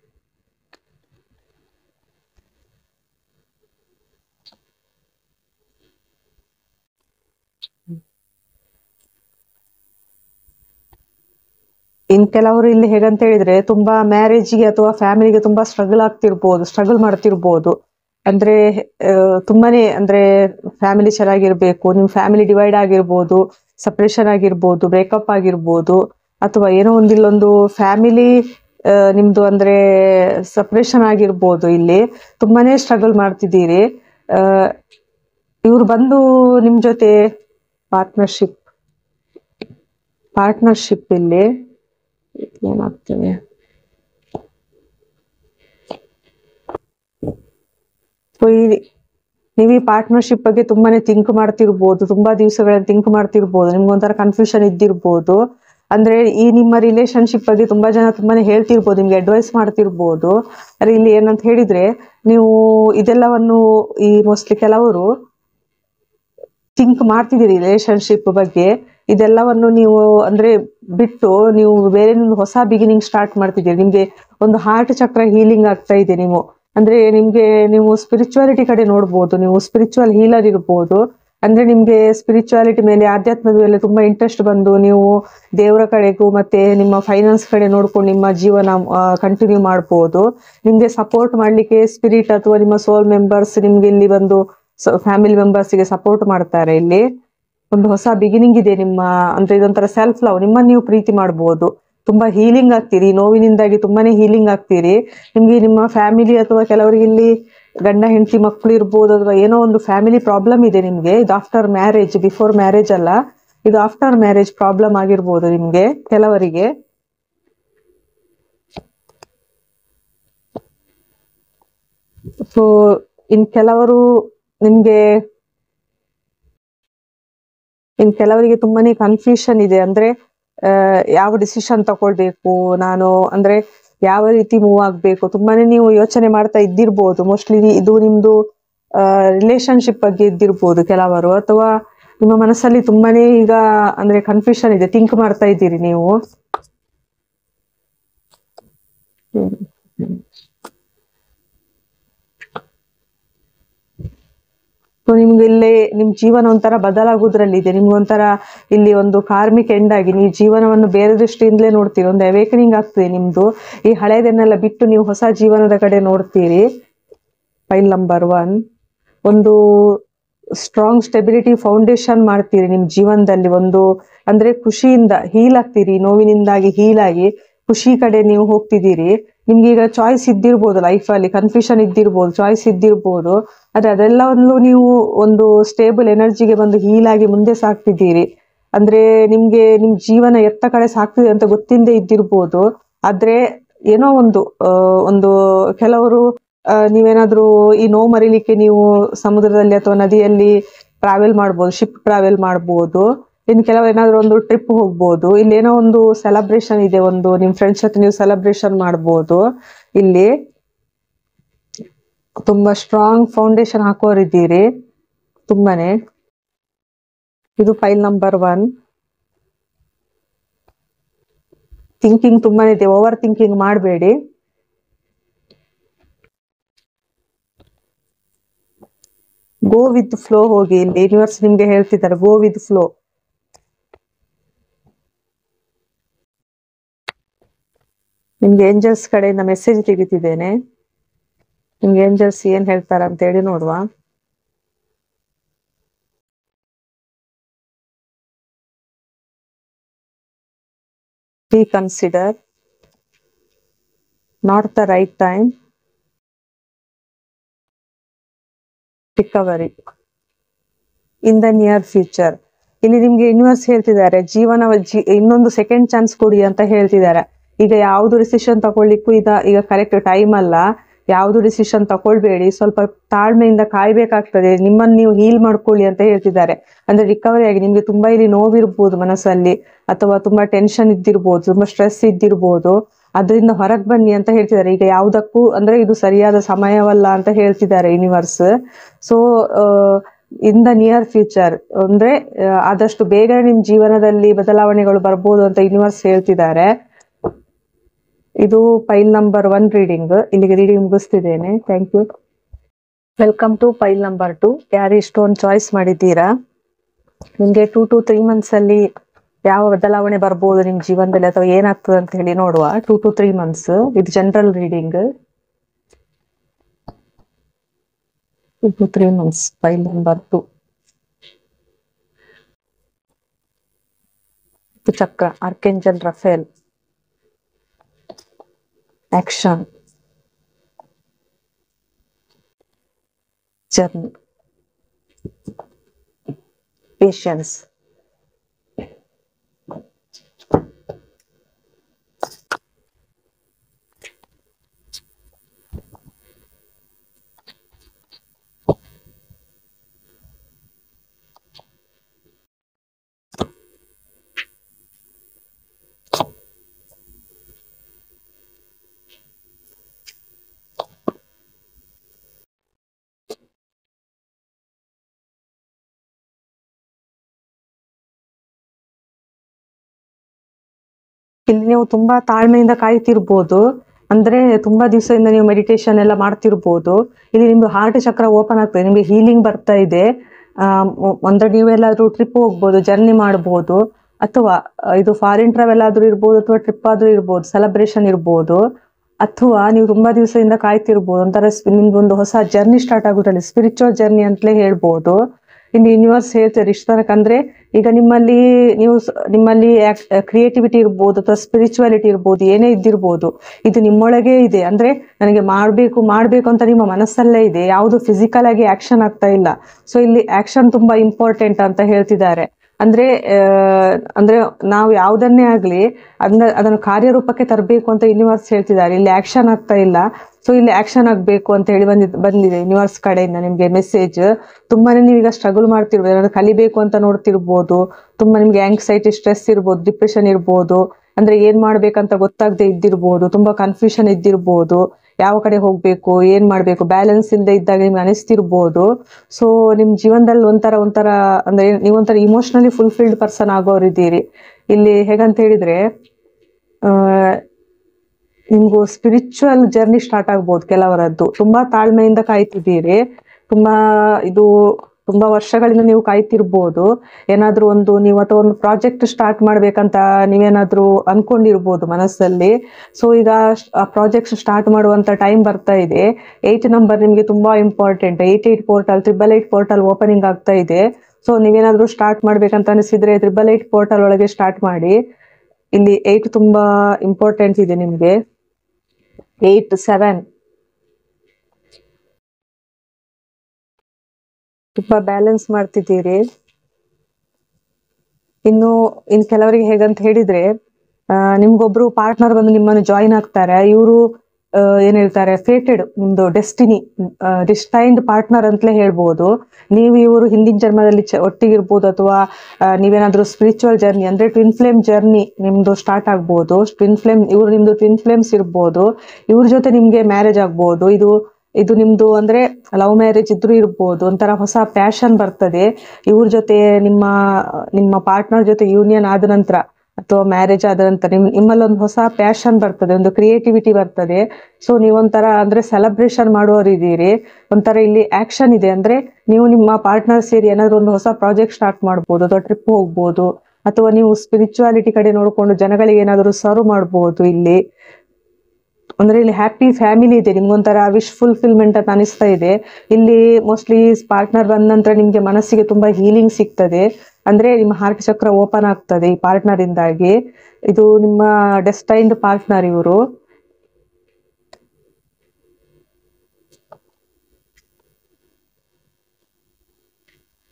Speaker 1: ಇನ್ ಕೆಲವರು ಇಲ್ಲಿ ಹೇಗಂತ ಹೇಳಿದ್ರೆ ತುಂಬಾ ಮ್ಯಾರೇಜ್ಗೆ ಅಥವಾ ಫ್ಯಾಮಿಲಿಗೆ ತುಂಬಾ ಸ್ಟ್ರಗಲ್ ಆಗ್ತಿರ್ಬೋದು ಸ್ಟ್ರಗಲ್ ಮಾಡ್ತಿರ್ಬೋದು ಅಂದ್ರೆ ಆ, ತುಂಬಾನೇ ಅಂದ್ರೆ ಫ್ಯಾಮಿಲಿ ಚೆನ್ನಾಗಿರ್ಬೇಕು ನಿಮ್ ಫ್ಯಾಮಿಲಿ ಡಿವೈಡ್ ಆಗಿರ್ಬೋದು ಸಪ್ರೇಷನ್ ಆಗಿರ್ಬೋದು ಬ್ರೇಕಪ್ ಆಗಿರ್ಬೋದು ಅಥವಾ ಏನೋ ಒಂದು ಇಲ್ಲೊಂದು ಫ್ಯಾಮಿಲಿ ನಿಮ್ದು ಅಂದ್ರೆ ಸಪ್ರೇಷನ್ ಆಗಿರ್ಬೋದು ಇಲ್ಲಿ ತುಂಬಾನೇ ಸ್ಟ್ರಗಲ್ ಮಾಡ್ತಿದ್ದೀರಿ ಆ, ಇವ್ರು ಬಂದು ನಿಮ್ ಜೊತೆ ಪಾರ್ಟ್ನರ್ಶಿಪ್ ಪಾರ್ಟ್ನರ್ಶಿಪ್ ಇಲ್ಲಿ ಏನಾಗ್ತದೆ ಸೊ ಈ ನೀವು ಈ ಪಾರ್ಟ್ನರ್ಶಿಪ್ ಬಗ್ಗೆ ತುಂಬಾನೇ ಥಿಂಕ್ ಮಾಡ್ತಿರ್ಬೋದು ತುಂಬಾ ದಿವಸಗಳಲ್ಲಿ ಥಿಂಕ್ ಮಾಡ್ತಿರ್ಬೋದು ನಿಮ್ಗೊಂಥರ ಕನ್ಫ್ಯೂಷನ್ ಇದ್ದಿರ್ಬೋದು ಅಂದ್ರೆ ಈ ನಿಮ್ಮ ರಿಲೇಶನ್ಶಿಪ್ ಬಗ್ಗೆ ತುಂಬಾ ಜನ ತುಂಬಾನೇ ಹೇಳ್ತಿರ್ಬೋದು ನಿಮ್ಗೆ ಅಡ್ವೈಸ್ ಮಾಡ್ತಿರ್ಬೋದು ಆದ್ರೆ ಇಲ್ಲಿ ಏನಂತ ಹೇಳಿದ್ರೆ ನೀವು ಇದೆಲ್ಲವನ್ನು ಈ ಮೋಸ್ಟ್ಲಿ ಕೆಲವರು ಥಿಂಕ್ ಮಾಡ್ತಿದ್ದೀರಿ ರಿಲೇಶನ್ಶಿಪ್ ಬಗ್ಗೆ ಇದೆಲ್ಲವನ್ನು ನೀವು ಅಂದ್ರೆ ಬಿಟ್ಟು ನೀವು ಬೇರೆ ಒಂದು ಹೊಸ ಬಿಗಿನಿಂಗ್ ಸ್ಟಾರ್ಟ್ ಮಾಡ್ತಿದ್ದೀರಿ ನಿಮ್ಗೆ ಒಂದು ಹಾರ್ಟ್ ಚಕ್ರ ಹೀಲಿಂಗ್ ಆಗ್ತಾ ಇದೆ ನೀವು ಅಂದ್ರೆ ನಿಮ್ಗೆ ನೀವು ಸ್ಪಿರಿಚುವಾಲಿಟಿ ಕಡೆ ನೋಡ್ಬೋದು ನೀವು ಸ್ಪಿರಿಚುವಲ್ ಹೀಲರ್ ಇರ್ಬೋದು ಅಂದ್ರೆ ನಿಮ್ಗೆ ಸ್ಪಿರಿಚುವಾಲಿಟಿ ಮೇಲೆ ಆಧ್ಯಾತ್ಮದ ಮೇಲೆ ತುಂಬಾ ಇಂಟ್ರೆಸ್ಟ್ ಬಂದು ನೀವು ದೇವರ ಕಡೆಗೂ ಮತ್ತೆ ನಿಮ್ಮ ಫೈನಾನ್ಸ್ ಕಡೆ ನೋಡ್ಕೊಂಡು ನಿಮ್ಮ ಜೀವನ ಕಂಟಿನ್ಯೂ ಮಾಡ್ಬೋದು ನಿಮ್ಗೆ ಸಪೋರ್ಟ್ ಮಾಡ್ಲಿಕ್ಕೆ ಸ್ಪಿರಿಟ್ ಅಥವಾ ನಿಮ್ಮ ಸೋಲ್ ಮೆಂಬರ್ಸ್ ನಿಮ್ಗೆ ಇಲ್ಲಿ ಬಂದು ಫ್ಯಾಮಿಲಿ ಗೆ ಸಪೋರ್ಟ್ ಮಾಡ್ತಾರೆ ಇಲ್ಲಿ ಒಂದು ಹೊಸ ಬಿಗಿನಿಂಗ್ ಇದೆ ನಿಮ್ಮ ಅಂದ್ರೆ ಇದೊಂಥರ ಸೆಲ್ಫ್ ಲವ್ ನಿಮ್ಮನ್ನ ನೀವು ಪ್ರೀತಿ ಮಾಡ್ಬೋದು ತುಂಬಾ ಹೀಲಿಂಗ್ ಆಗ್ತೀರಿ ನೋವಿನಿಂದಾಗಿ ತುಂಬಾನೇ ಹೀಲಿಂಗ್ ಆಗ್ತೀರಿ ನಿಮ್ಗೆ ನಿಮ್ಮ ಫ್ಯಾಮಿಲಿ ಅಥವಾ ಕೆಲವರಿಗೆ ಇಲ್ಲಿ ಗಂಡ ಹೆಂಡತಿ ಮಕ್ಕಳು ಇರ್ಬೋದು ಅಥವಾ ಏನೋ ಒಂದು ಫ್ಯಾಮಿಲಿ ಪ್ರಾಬ್ಲಮ್ ಇದೆ ನಿಮ್ಗೆ ಇದು ಆಫ್ಟರ್ ಮ್ಯಾರೇಜ್ ಬಿಫೋರ್ ಮ್ಯಾರೇಜ್ ಅಲ್ಲ ಇದು ಆಫ್ಟರ್ ಮ್ಯಾರೇಜ್ ಪ್ರಾಬ್ಲಮ್ ಆಗಿರ್ಬೋದು ನಿಮ್ಗೆ ಕೆಲವರಿಗೆ ಸೊ ಇನ್ ಕೆಲವರು ನಿಮ್ಗೆ ಇನ್ ಕೆಲವರಿಗೆ ತುಂಬಾನೇ ಕನ್ಫ್ಯೂಷನ್ ಇದೆ ಅಂದ್ರೆ ಆ, ಯಾವ ಡಿಸಿಷನ್ ತಗೊಳ್ಬೇಕು ನಾನು ಅಂದ್ರೆ ಯಾವ ರೀತಿ ಮೂವ್ ಆಗ್ಬೇಕು ತುಂಬಾನೇ ನೀವು ಯೋಚನೆ ಮಾಡ್ತಾ ಇದ್ದಿರ್ಬೋದು ಮೋಸ್ಟ್ಲಿ ಇದು ನಿಮ್ದು ರಿಲೇಶನ್ಶಿಪ್ ಬಗ್ಗೆ ಇದ್ದಿರ್ಬೋದು ಕೆಲವರು ಅಥವಾ ನಿಮ್ಮ ಮನಸ್ಸಲ್ಲಿ ತುಂಬಾನೇ ಈಗ ಅಂದ್ರೆ ಕನ್ಫ್ಯೂಷನ್ ಇದೆ ಥಿಂಕ್ ಮಾಡ್ತಾ ಇದ್ದೀರಿ ನೀವು ಹ್ಮ್. ಸೊ ನಿಮ್ಗೆ ಇಲ್ಲಿ ನಿಮ್ ಜೀವನ ಒಂಥರ ಬದಲಾಗುದ್ರಲ್ಲಿ ಇದೆ ನಿಮ್ಗೆ ಒಂಥರ ಇಲ್ಲಿ ಒಂದು ಕಾರ್ಮಿಕ್ ಎಂಡ್ ಆಗಿ ನೀವು ಜೀವನವನ್ನು ಬೇರೆ ದೃಷ್ಟಿಯಿಂದಲೇ ನೋಡ್ತೀರಿ ಒಂದು ಅವೇಕನಿಂಗ್ ಆಗ್ತದೆ ನಿಮ್ದು ಈ ಹಳೆಯದನ್ನೆಲ್ಲ ಬಿಟ್ಟು ನೀವು ಹೊಸ ಜೀವನದ ಕಡೆ ನೋಡ್ತೀರಿ ಫೈಲ್ ನಂಬರ್ ಒನ್ ಒಂದು ಸ್ಟ್ರಾಂಗ್ ಸ್ಟೆಬಿಲಿಟಿ ಫೌಂಡೇಶನ್ ಮಾಡ್ತೀರಿ ನಿಮ್ ಜೀವನದಲ್ಲಿ ಒಂದು ಅಂದ್ರೆ ಖುಷಿಯಿಂದ ಹೀಲ್ ಆಗ್ತೀರಿ ನೋವಿನಿಂದಾಗಿ ಹೀಲ್ ಆಗಿ ಖುಷಿ ಕಡೆ ನೀವು ಹೋಗ್ತಿದ್ದೀರಿ ನಿಮ್ಗೆ ಈಗ ಚಾಯ್ಸ್ ಇದ್ದಿರ್ಬೋದು ಲೈಫ್ ಅಲ್ಲಿ ಕನ್ಫ್ಯೂಷನ್ ಇದ್ದಿರ್ಬೋದು ಚಾಯ್ಸ್ ಇದ್ದಿರ್ಬೋದು ಆದ್ರೆ ಅದೆಲ್ಲವನ್ನು ನೀವು ಒಂದು ಸ್ಟೇಬಲ್ ಎನರ್ಜಿಗೆ ಬಂದು ಹೀಲ್ ಆಗಿ ಮುಂದೆ ಸಾಕ್ತಿದ್ದೀರಿ ಅಂದ್ರೆ ನಿಮ್ಗೆ ನಿಮ್ ಜೀವನ ಎತ್ತ ಕಡೆ ಸಾಕ್ತಿದೆ ಅಂತ ಗೊತ್ತಿಂದೇ ಇದ್ದಿರ್ಬೋದು ಆದ್ರೆ ಏನೋ ಒಂದು ಆ, ಒಂದು ಕೆಲವರು ಆ, ನೀವೇನಾದ್ರೂ ಈ ನೋವು ಮರಿಲಿಕ್ಕೆ ನೀವು ಸಮುದ್ರದಲ್ಲಿ ಅಥವಾ ನದಿಯಲ್ಲಿ ಟ್ರಾವೆಲ್ ಮಾಡ್ಬೋದು ಶಿಪ್ ಟ್ರಾವೆಲ್ ಮಾಡ್ಬೋದು ಇನ್ನು ಕೆಲವು ಏನಾದ್ರು ಒಂದು ಟ್ರಿಪ್ ಹೋಗ್ಬೋದು ಇಲ್ಲಿ ಏನೋ ಒಂದು ಸೆಲೆಬ್ರೇಷನ್ ಇದೆ ಒಂದು ನಿಮ್ ಫ್ರೆಂಡ್ಸ್ ಜೊತೆ ನೀವು ಸೆಲೆಬ್ರೇಷನ್ ಮಾಡ್ಬೋದು ಇಲ್ಲಿ ತುಂಬಾ ಸ್ಟ್ರಾಂಗ್ ಫೌಂಡೇಶನ್ ಹಾಕೋರಿದ್ದೀರಿ ತುಂಬಾನೇ ಇದು ಫೈಲ್ ನಂಬರ್ ಒನ್ ಥಿಂಕಿಂಗ್ ತುಂಬಾನೇ ಇದೆ ಓವರ್ ಥಿಂಕಿಂಗ್ ಮಾಡಬೇಡಿ ಗೋ ವಿತ್ ಫ್ಲೋ ಹೋಗಿ ಇಲ್ಲಿ ಯೂನಿವರ್ಸ್ ನಿಮ್ಗೆ ಹೇಳ್ತಿದ್ದಾರೆ ಗೋ ವಿತ್ ಫ್ಲೋ ನಿಮ್ಗೆ ಏಂಜಲ್ಸ್ ಕಡೆಯಿಂದ ಮೆಸೇಜ್ ತೆಗಿತಿದ್ದೇನೆ ನಿಮ್ಗೆ ಏಂಜಲ್ಸ್ ಏನ್ ಹೇಳ್ತಾರ ಅಂತ ಹೇಳಿ ನೋಡುವ reconsider not the right time recovery in the near future ಇಲ್ಲಿ ನಿಮ್ಗೆ ಯೂನಿವರ್ಸ್ ಹೇಳ್ತಿದ್ದಾರೆ ಜೀವನ ಜಿ- ಇನ್ನೊಂದು ಸೆಕೆಂಡ್ ಚಾನ್ಸ್ ಕೊಡಿ ಅಂತ ಹೇಳ್ತಿದ್ದಾರೆ ಈಗ ಯಾವ್ದು ಡಿಸಿಷನ್ ತಗೊಳ್ಲಿಕ್ಕೂ ಈಗ ಈಗ ಕರೆಕ್ಟ್ ಟೈಮ್ ಅಲ್ಲ ಯಾವ್ದು ಡಿಸಿಷನ್ ತಗೊಳ್ಬೇಡಿ ಸ್ವಲ್ಪ ತಾಳ್ಮೆಯಿಂದ ಕಾಯ್ಬೇಕಾಗ್ತದೆ ನಿಮ್ಮನ್ನು ನೀವು ಹೀಲ್ ಮಾಡ್ಕೊಳ್ಳಿ ಅಂತ ಹೇಳ್ತಿದ್ದಾರೆ ಅಂದ್ರೆ ರಿಕವರಿ ಆಗಿ ನಿಮ್ಗೆ ತುಂಬಾ ಇಲ್ಲಿ ನೋವಿರ್ಬೋದು ಮನಸ್ಸಲ್ಲಿ ಅಥವಾ ತುಂಬಾ ಟೆನ್ಷನ್ ಇದ್ದಿರ್ಬೋದು ತುಂಬಾ ಸ್ಟ್ರೆಸ್ ಇದ್ದಿರ್ಬೋದು ಅದರಿಂದ ಹೊರಗೆ ಬನ್ನಿ ಅಂತ ಹೇಳ್ತಿದ್ದಾರೆ ಈಗ ಯಾವುದಕ್ಕೂ ಅಂದ್ರೆ ಇದು ಸರಿಯಾದ ಸಮಯವಲ್ಲ ಅಂತ ಹೇಳ್ತಿದ್ದಾರೆ universe so in the near future ಅಂದ್ರೆ ಆ, ಆದಷ್ಟು ಬೇಗನೆ ನಿಮ್ ಜೀವನದಲ್ಲಿ ಬದಲಾವಣೆಗಳು ಬರ್ಬೋದು ಅಂತ ಯೂನಿವರ್ಸ್ ಹೇಳ್ತಿದ್ದಾರೆ ಇದು ಫೈಲ್ ನಂಬರ್ ಒನ್ ರೀಡಿಂಗ್ ಇಲ್ಲಿಗೆ ರೀಡಿಂಗ್ ಮುಗಿಸ್ತಿದ್ದೇನೆ thank you welcome to file number two ಯಾರು ಇಷ್ಟೊಂದು ಚಾಯ್ಸ್ ಮಾಡಿದ್ದೀರಾ ನಿಮ್ಗೆ ಟೂ ಟು ತ್ರೀ ಮಂತ್ಸ್ ಅಲ್ಲಿ ಯಾವ ಬದಲಾವಣೆ ಬರ್ಬೋದು ನಿಮ್ ಜೀವನದಲ್ಲಿ ಅಥವಾ ಏನಾಗ್ತದೆ ಅಂತ ಹೇಳಿ ನೋಡುವ ಟೂ ಟು ತ್ರೀ ಮಂತ್ಸ್ ಇದು general reading two to three months file number two chakra archangel Raphael action journey patience ಇಲ್ಲಿ ನೀವು ತುಂಬಾ ತಾಳ್ಮೆಯಿಂದ ಕಾಯ್ತಿರ್ಬೋದು ಅಂದ್ರೆ ತುಂಬಾ ದಿವಸದಿಂದ ನೀವು ಮೆಡಿಟೇಷನ್ ಎಲ್ಲ ಮಾಡ್ತಿರ್ಬೋದು ಇಲ್ಲಿ ನಿಮ್ದು ಹಾರ್ಟ್ ಚಕ್ರ ಓಪನ್ ಆಗ್ತದೆ ನಿಮ್ಗೆ ಹೀಲಿಂಗ್ ಬರ್ತಾ ಇದೆ ಆ, ಮ- ಅಂದ್ರೆ ನೀವೆಲ್ಲಾದ್ರೂ ಟ್ರಿಪ್ ಹೋಗ್ಬೋದು ಜರ್ನಿ ಮಾಡ್ಬೋದು ಅಥವಾ ಆ, ಇದು ಫಾರಿನ್ ಟ್ರಾವೆಲ್ ಆದ್ರೂ ಇರ್ಬೋದು ಅಥವಾ ಟ್ರಿಪ್ ಆದ್ರೂ ಇರ್ಬೋದು ಸೆಲೆಬ್ರೇಷನ್ ಇರ್ಬೋದು ಅಥವಾ ನೀವು ತುಂಬಾ ದಿವಸದಿಂದ ಕಾಯ್ತಿರ್ಬೋದು ಒಂಥರ ಸ್ಪಿ- ನಿಮ್ದು ಒಂದು ಹೊಸ ಜರ್ನಿ ಸ್ಟಾರ್ಟ್ ಆಗುತ್ತಲ್ಲಿ ಸ್ಪಿರಿಚುವಲ್ ಜರ್ನಿ ಅಂತಲೇ ಹೇಳ್ಬೋದು ಇಲ್ಲಿ ಯೂನಿವರ್ಸ್ ಹೇಳ್ತಾರೆ ಇಷ್ಟ ತನಕ ಅಂದ್ರೆ ಈಗ ನಿಮ್ಮಲ್ಲಿ ನೀವು ಸ- ನಿಮ್ಮಲ್ಲಿ ಕ್ರಿಯೇಟಿವಿಟಿ ಇರ್ಬೋದು ಅಥವಾ ಸ್ಪಿರಿಚುವಾಲಿಟಿ ಇರ್ಬೋದು ಏನೇ ಇದ್ದಿರ್ಬೋದು ಇದು ನಿಮ್ಮೊಳಗೆ ಇದೆ ಅಂದ್ರೆ ನನಗೆ ಮಾಡ್ಬೇಕು ಮಾಡ್ಬೇಕು ಅಂತ ನಿಮ್ಮ ಮನಸ್ಸಲ್ಲೇ ಇದೆ ಯಾವುದು ಫಿಸಿಕಲ್ ಆಗಿ ಆಕ್ಷನ್ ಆಗ್ತಾ ಇಲ್ಲ ಸೊ ಇಲ್ಲಿ ಆಕ್ಷನ್ ತುಂಬಾ ಇಂಪಾರ್ಟೆಂಟ್ ಅಂತ ಹೇಳ್ತಿದ್ದಾರೆ ಅಂದ್ರೆ ಆ, ಅಂದ್ರೆ ನಾವು ಯಾವುದನ್ನೇ ಆಗ್ಲಿ ಅದನ್ನ ಅದನ್ನು ಕಾರ್ಯರೂಪಕ್ಕೆ ತರಬೇಕು ಅಂತ ಯೂನಿವರ್ಸ್ ಹೇಳ್ತಿದ್ದಾರೆ ಇಲ್ಲಿ ಆಕ್ಷನ್ ಆಗ್ತಾ ಇಲ್ಲ ಸೊ ಇಲ್ಲಿ ಆಕ್ಷನ್ ಆಗ್ಬೇಕು ಅಂತ ಹೇಳಿ ಬಂದಿದ್ ಬಂದಿದೆ ಯೂನಿವರ್ಸ್ ಕಡೆಯಿಂದ ನಿಮ್ಗೆ ಮೆಸೇಜ್ ತುಂಬಾನೇ ನೀವೀಗ ಸ್ಟ್ರಗಲ್ ಮಾಡ್ತಿರ್ಬೋದು ಏನಾದ್ರು ಕಲಿಬೇಕು ಅಂತ ನೋಡ್ತಿರ್ಬೋದು ತುಂಬಾ ನಿಮ್ಗೆ ಆಂಗ್ಸೈಟಿ ಸ್ಟ್ರೆಸ್ ಇರ್ಬೋದು ಡಿಪ್ರೆಷನ್ ಇರ್ಬೋದು ಅಂದ್ರೆ ಏನ್ ಮಾಡ್ಬೇಕಂತ ಗೊತ್ತಾಗದೆ ಇದ್ದಿರ್ಬೋದು ತುಂಬಾ ಕನ್ಫ್ಯೂಷನ್ ಇದ್ದಿರ್ಬೋದು ಯಾವ ಕಡೆ ಹೋಗ್ಬೇಕು ಏನ್ ಮಾಡ್ಬೇಕು ಬ್ಯಾಲೆನ್ಸ್ ಇಲ್ಲದೆ ಇದ್ದಾಗ ನಿಮ್ಗೆ ಅನಿಸ್ತಿರ್ಬೋದು ಸೊ ನಿಮ್ ಜೀವನದಲ್ಲಿ ಒಂಥರ ಒಂಥರ ಅಂದ್ರೆ ನೀವೊಂಥರ ಇಮೋಷನಲಿ ಫುಲ್ಫಿಲ್ಡ್ ಪರ್ಸನ್ ಆಗೋರಿದ್ದೀರಿ ಇಲ್ಲಿ ಹೇಗಂತ ಹೇಳಿದ್ರೆ ಆ ನಿಮ್ಗೂ ಸ್ಪಿರಿಚುವಲ್ ಜರ್ನಿ ಸ್ಟಾರ್ಟ್ ಆಗ್ಬೋದು ಕೆಲವರದ್ದು ತುಂಬಾ ತಾಳ್ಮೆಯಿಂದ ಕಾಯ್ತಿದ್ದೀರಿ ತುಂಬಾ ಇದು ತುಂಬಾ ವರ್ಷಗಳಿಂದ ನೀವು ಕಾಯ್ತಿರ್ಬೋದು ಏನಾದ್ರೂ ಒಂದು ನೀವು ಅಥವಾ ಒಂದು ಪ್ರಾಜೆಕ್ಟ್ ಸ್ಟಾರ್ಟ್ ಮಾಡ್ಬೇಕಂತ ನೀವೇನಾದ್ರೂ ಅನ್ಕೊಂಡಿರ್ಬೋದು ಮನಸ್ಸಲ್ಲಿ ಸೊ ಈಗ ಆ ಪ್ರಾಜೆಕ್ಟ್ ಸ್ಟಾರ್ಟ್ ಮಾಡುವಂತ ಟೈಮ್ ಬರ್ತಾ ಇದೆ ಏಯ್ಟ್ ನಂಬರ್ ನಿಮ್ಗೆ ತುಂಬಾ important eight eight portal triple eight portal opening ಆಗ್ತಾ ಇದೆ ಸೊ ನೀವೇನಾದ್ರೂ ಸ್ಟಾರ್ಟ್ ಮಾಡ್ಬೇಕಂತ ಅನಿಸಿದ್ರೆ ತ್ರಿಬಲ್ ಏಯ್ಟ್ ಪೋರ್ಟಲ್ ಒಳಗೆ ಸ್ಟಾರ್ಟ್ ಮಾಡಿ ಇಲ್ಲಿ ಏಯ್ಟ್ ತುಂಬಾ ಇಂಪಾರ್ಟೆಂಟ್ ಇದೆ ನಿಮ್ಗೆ ಏಯ್ಟ್ ಸೆವೆನ್ ತುಂಬಾ ಬ್ಯಾಲೆನ್ಸ್ ಮಾಡ್ತಿದ್ದೀರಿ ಇನ್ನು ಇನ್ ಕೆಲವರಿಗೆ ಹೇಗಂತ ಹೇಳಿದ್ರೆ ಆ, ನಿಮ್ಗೊಬ್ರು ಪಾರ್ಟ್ನರ್ ಬಂದು ನಿಮ್ಮನ್ನು ಜಾಯಿನ್ ಆಗ್ತಾರೆ ಇವರು ಏನ್ ಹೇಳ್ತಾರೆ ಫೇಟೆಡ್ ನಿಮ್ದು ಡೆಸ್ಟಿನಿ ಡಿಸ್ಟೈನ್ಡ್ ಪಾರ್ಟ್ನರ್ ಅಂತಲೇ ಹೇಳ್ಬೋದು ನೀವು ಇವರು ಹಿಂದಿನ ಜನ್ಮದಲ್ಲಿ ಚ- ಒಟ್ಟಿಗಿರ್ಬೋದು ಅಥವಾ ಆ, ನೀವೇನಾದ್ರೂ ಸ್ಪಿರಿಚುವಲ್ ಜರ್ನಿ ಅಂದ್ರೆ ಟ್ವಿನ್ ಫ್ಲೇಮ್ ಜರ್ನಿ ನಿಮ್ದು ಸ್ಟಾರ್ಟ್ ಆಗ್ಬೋದು ಟ್ವಿನ್ ಫ್ಲೇಮ್ ಇವ್ರು ನಿಮ್ದು ಟ್ವಿನ್ ಫ್ಲೇಮ್ಸ್ ಇರ್ಬೋದು ಇವ್ರ ಜೊತೆ ನಿಮ್ಗೆ ಮ್ಯಾರೇಜ್ ಆಗ್ಬೋದು ಇದು ಇದು ನಿಮ್ದು ಅಂದ್ರೆ ಲವ್ ಮ್ಯಾರೇಜ್ ಇದ್ರೂ ಇರ್ಬೋದು ಒಂಥರ ಹೊಸ ಪ್ಯಾಷನ್ ಬರ್ತದೆ ಇವ್ರ ಜೊತೆ ನಿಮ್ಮ ನಿಮ್ಮ ಪಾರ್ಟ್ನರ್ ಜೊತೆ ಯೂನಿಯನ್ ಆದ ನಂತರ ಅಥವಾ ಮ್ಯಾರೇಜ್ ಆದ ನಂತರ ನಿಮ್ ನಿಮ್ಮಲ್ಲಿ ಒಂದು ಹೊಸ ಪ್ಯಾಷನ್ ಬರ್ತದೆ ಒಂದು ಕ್ರಿಯೇಟಿವಿಟಿ ಬರ್ತದೆ ಸೊ ನೀವೊಂಥರ ಅಂದ್ರೆ ಸೆಲೆಬ್ರೇಷನ್ ಮಾಡುವವರಿದ್ದೀರಿ ಒಂಥರ ಇಲ್ಲಿ ಆಕ್ಷನ್ ಇದೆ ಅಂದ್ರೆ ನೀವು ನಿಮ್ಮ ಪಾರ್ಟ್ನರ್ ಸೇರಿ ಏನಾದ್ರು ಒಂದು ಹೊಸ ಪ್ರಾಜೆಕ್ಟ್ ಸ್ಟಾರ್ಟ್ ಮಾಡ್ಬೋದು ಅಥವಾ ಟ್ರಿಪ್ ಹೋಗ್ಬೋದು ಅಥವಾ ನೀವು ಸ್ಪಿರಿಚುವಾಲಿಟಿ ಕಡೆ ನೋಡ್ಕೊಂಡು ಜನಗಳಿಗೆ ಏನಾದರೂ ಸರ್ವ್ ಮಾಡ್ಬೋದು ಇಲ್ಲಿ ಅಂದ್ರೆ ಇಲ್ಲಿ ಹ್ಯಾಪಿ ಫ್ಯಾಮಿಲಿ ಇದೆ ನಿಮ್ಗೊಂಥರ ವಿಶ್ ಫುಲ್ಫಿಲ್ಮೆಂಟ್ ಅಂತ ಅನಿಸ್ತಾ ಇದೆ ಇಲ್ಲಿ ಮೋಸ್ಟ್ಲಿ ಪಾರ್ಟ್ನರ್ ಬಂದ ನಂತರ ನಿಮ್ಗೆ ಮನಸ್ಸಿಗೆ ತುಂಬಾ ಹೀಲಿಂಗ್ ಸಿಗ್ತದೆ ಅಂದ್ರೆ ನಿಮ್ಮ ಹಾರ್ಟ್ ಚಕ್ರ ಓಪನ್ ಆಗ್ತದೆ ಈ ಪಾರ್ಟ್ನರ್ ಇಂದಾಗಿ ಇದು ನಿಮ್ಮ ಡೆಸ್ಟೈನ್ಡ್ ಪಾರ್ಟ್ನರ್ ಇವರು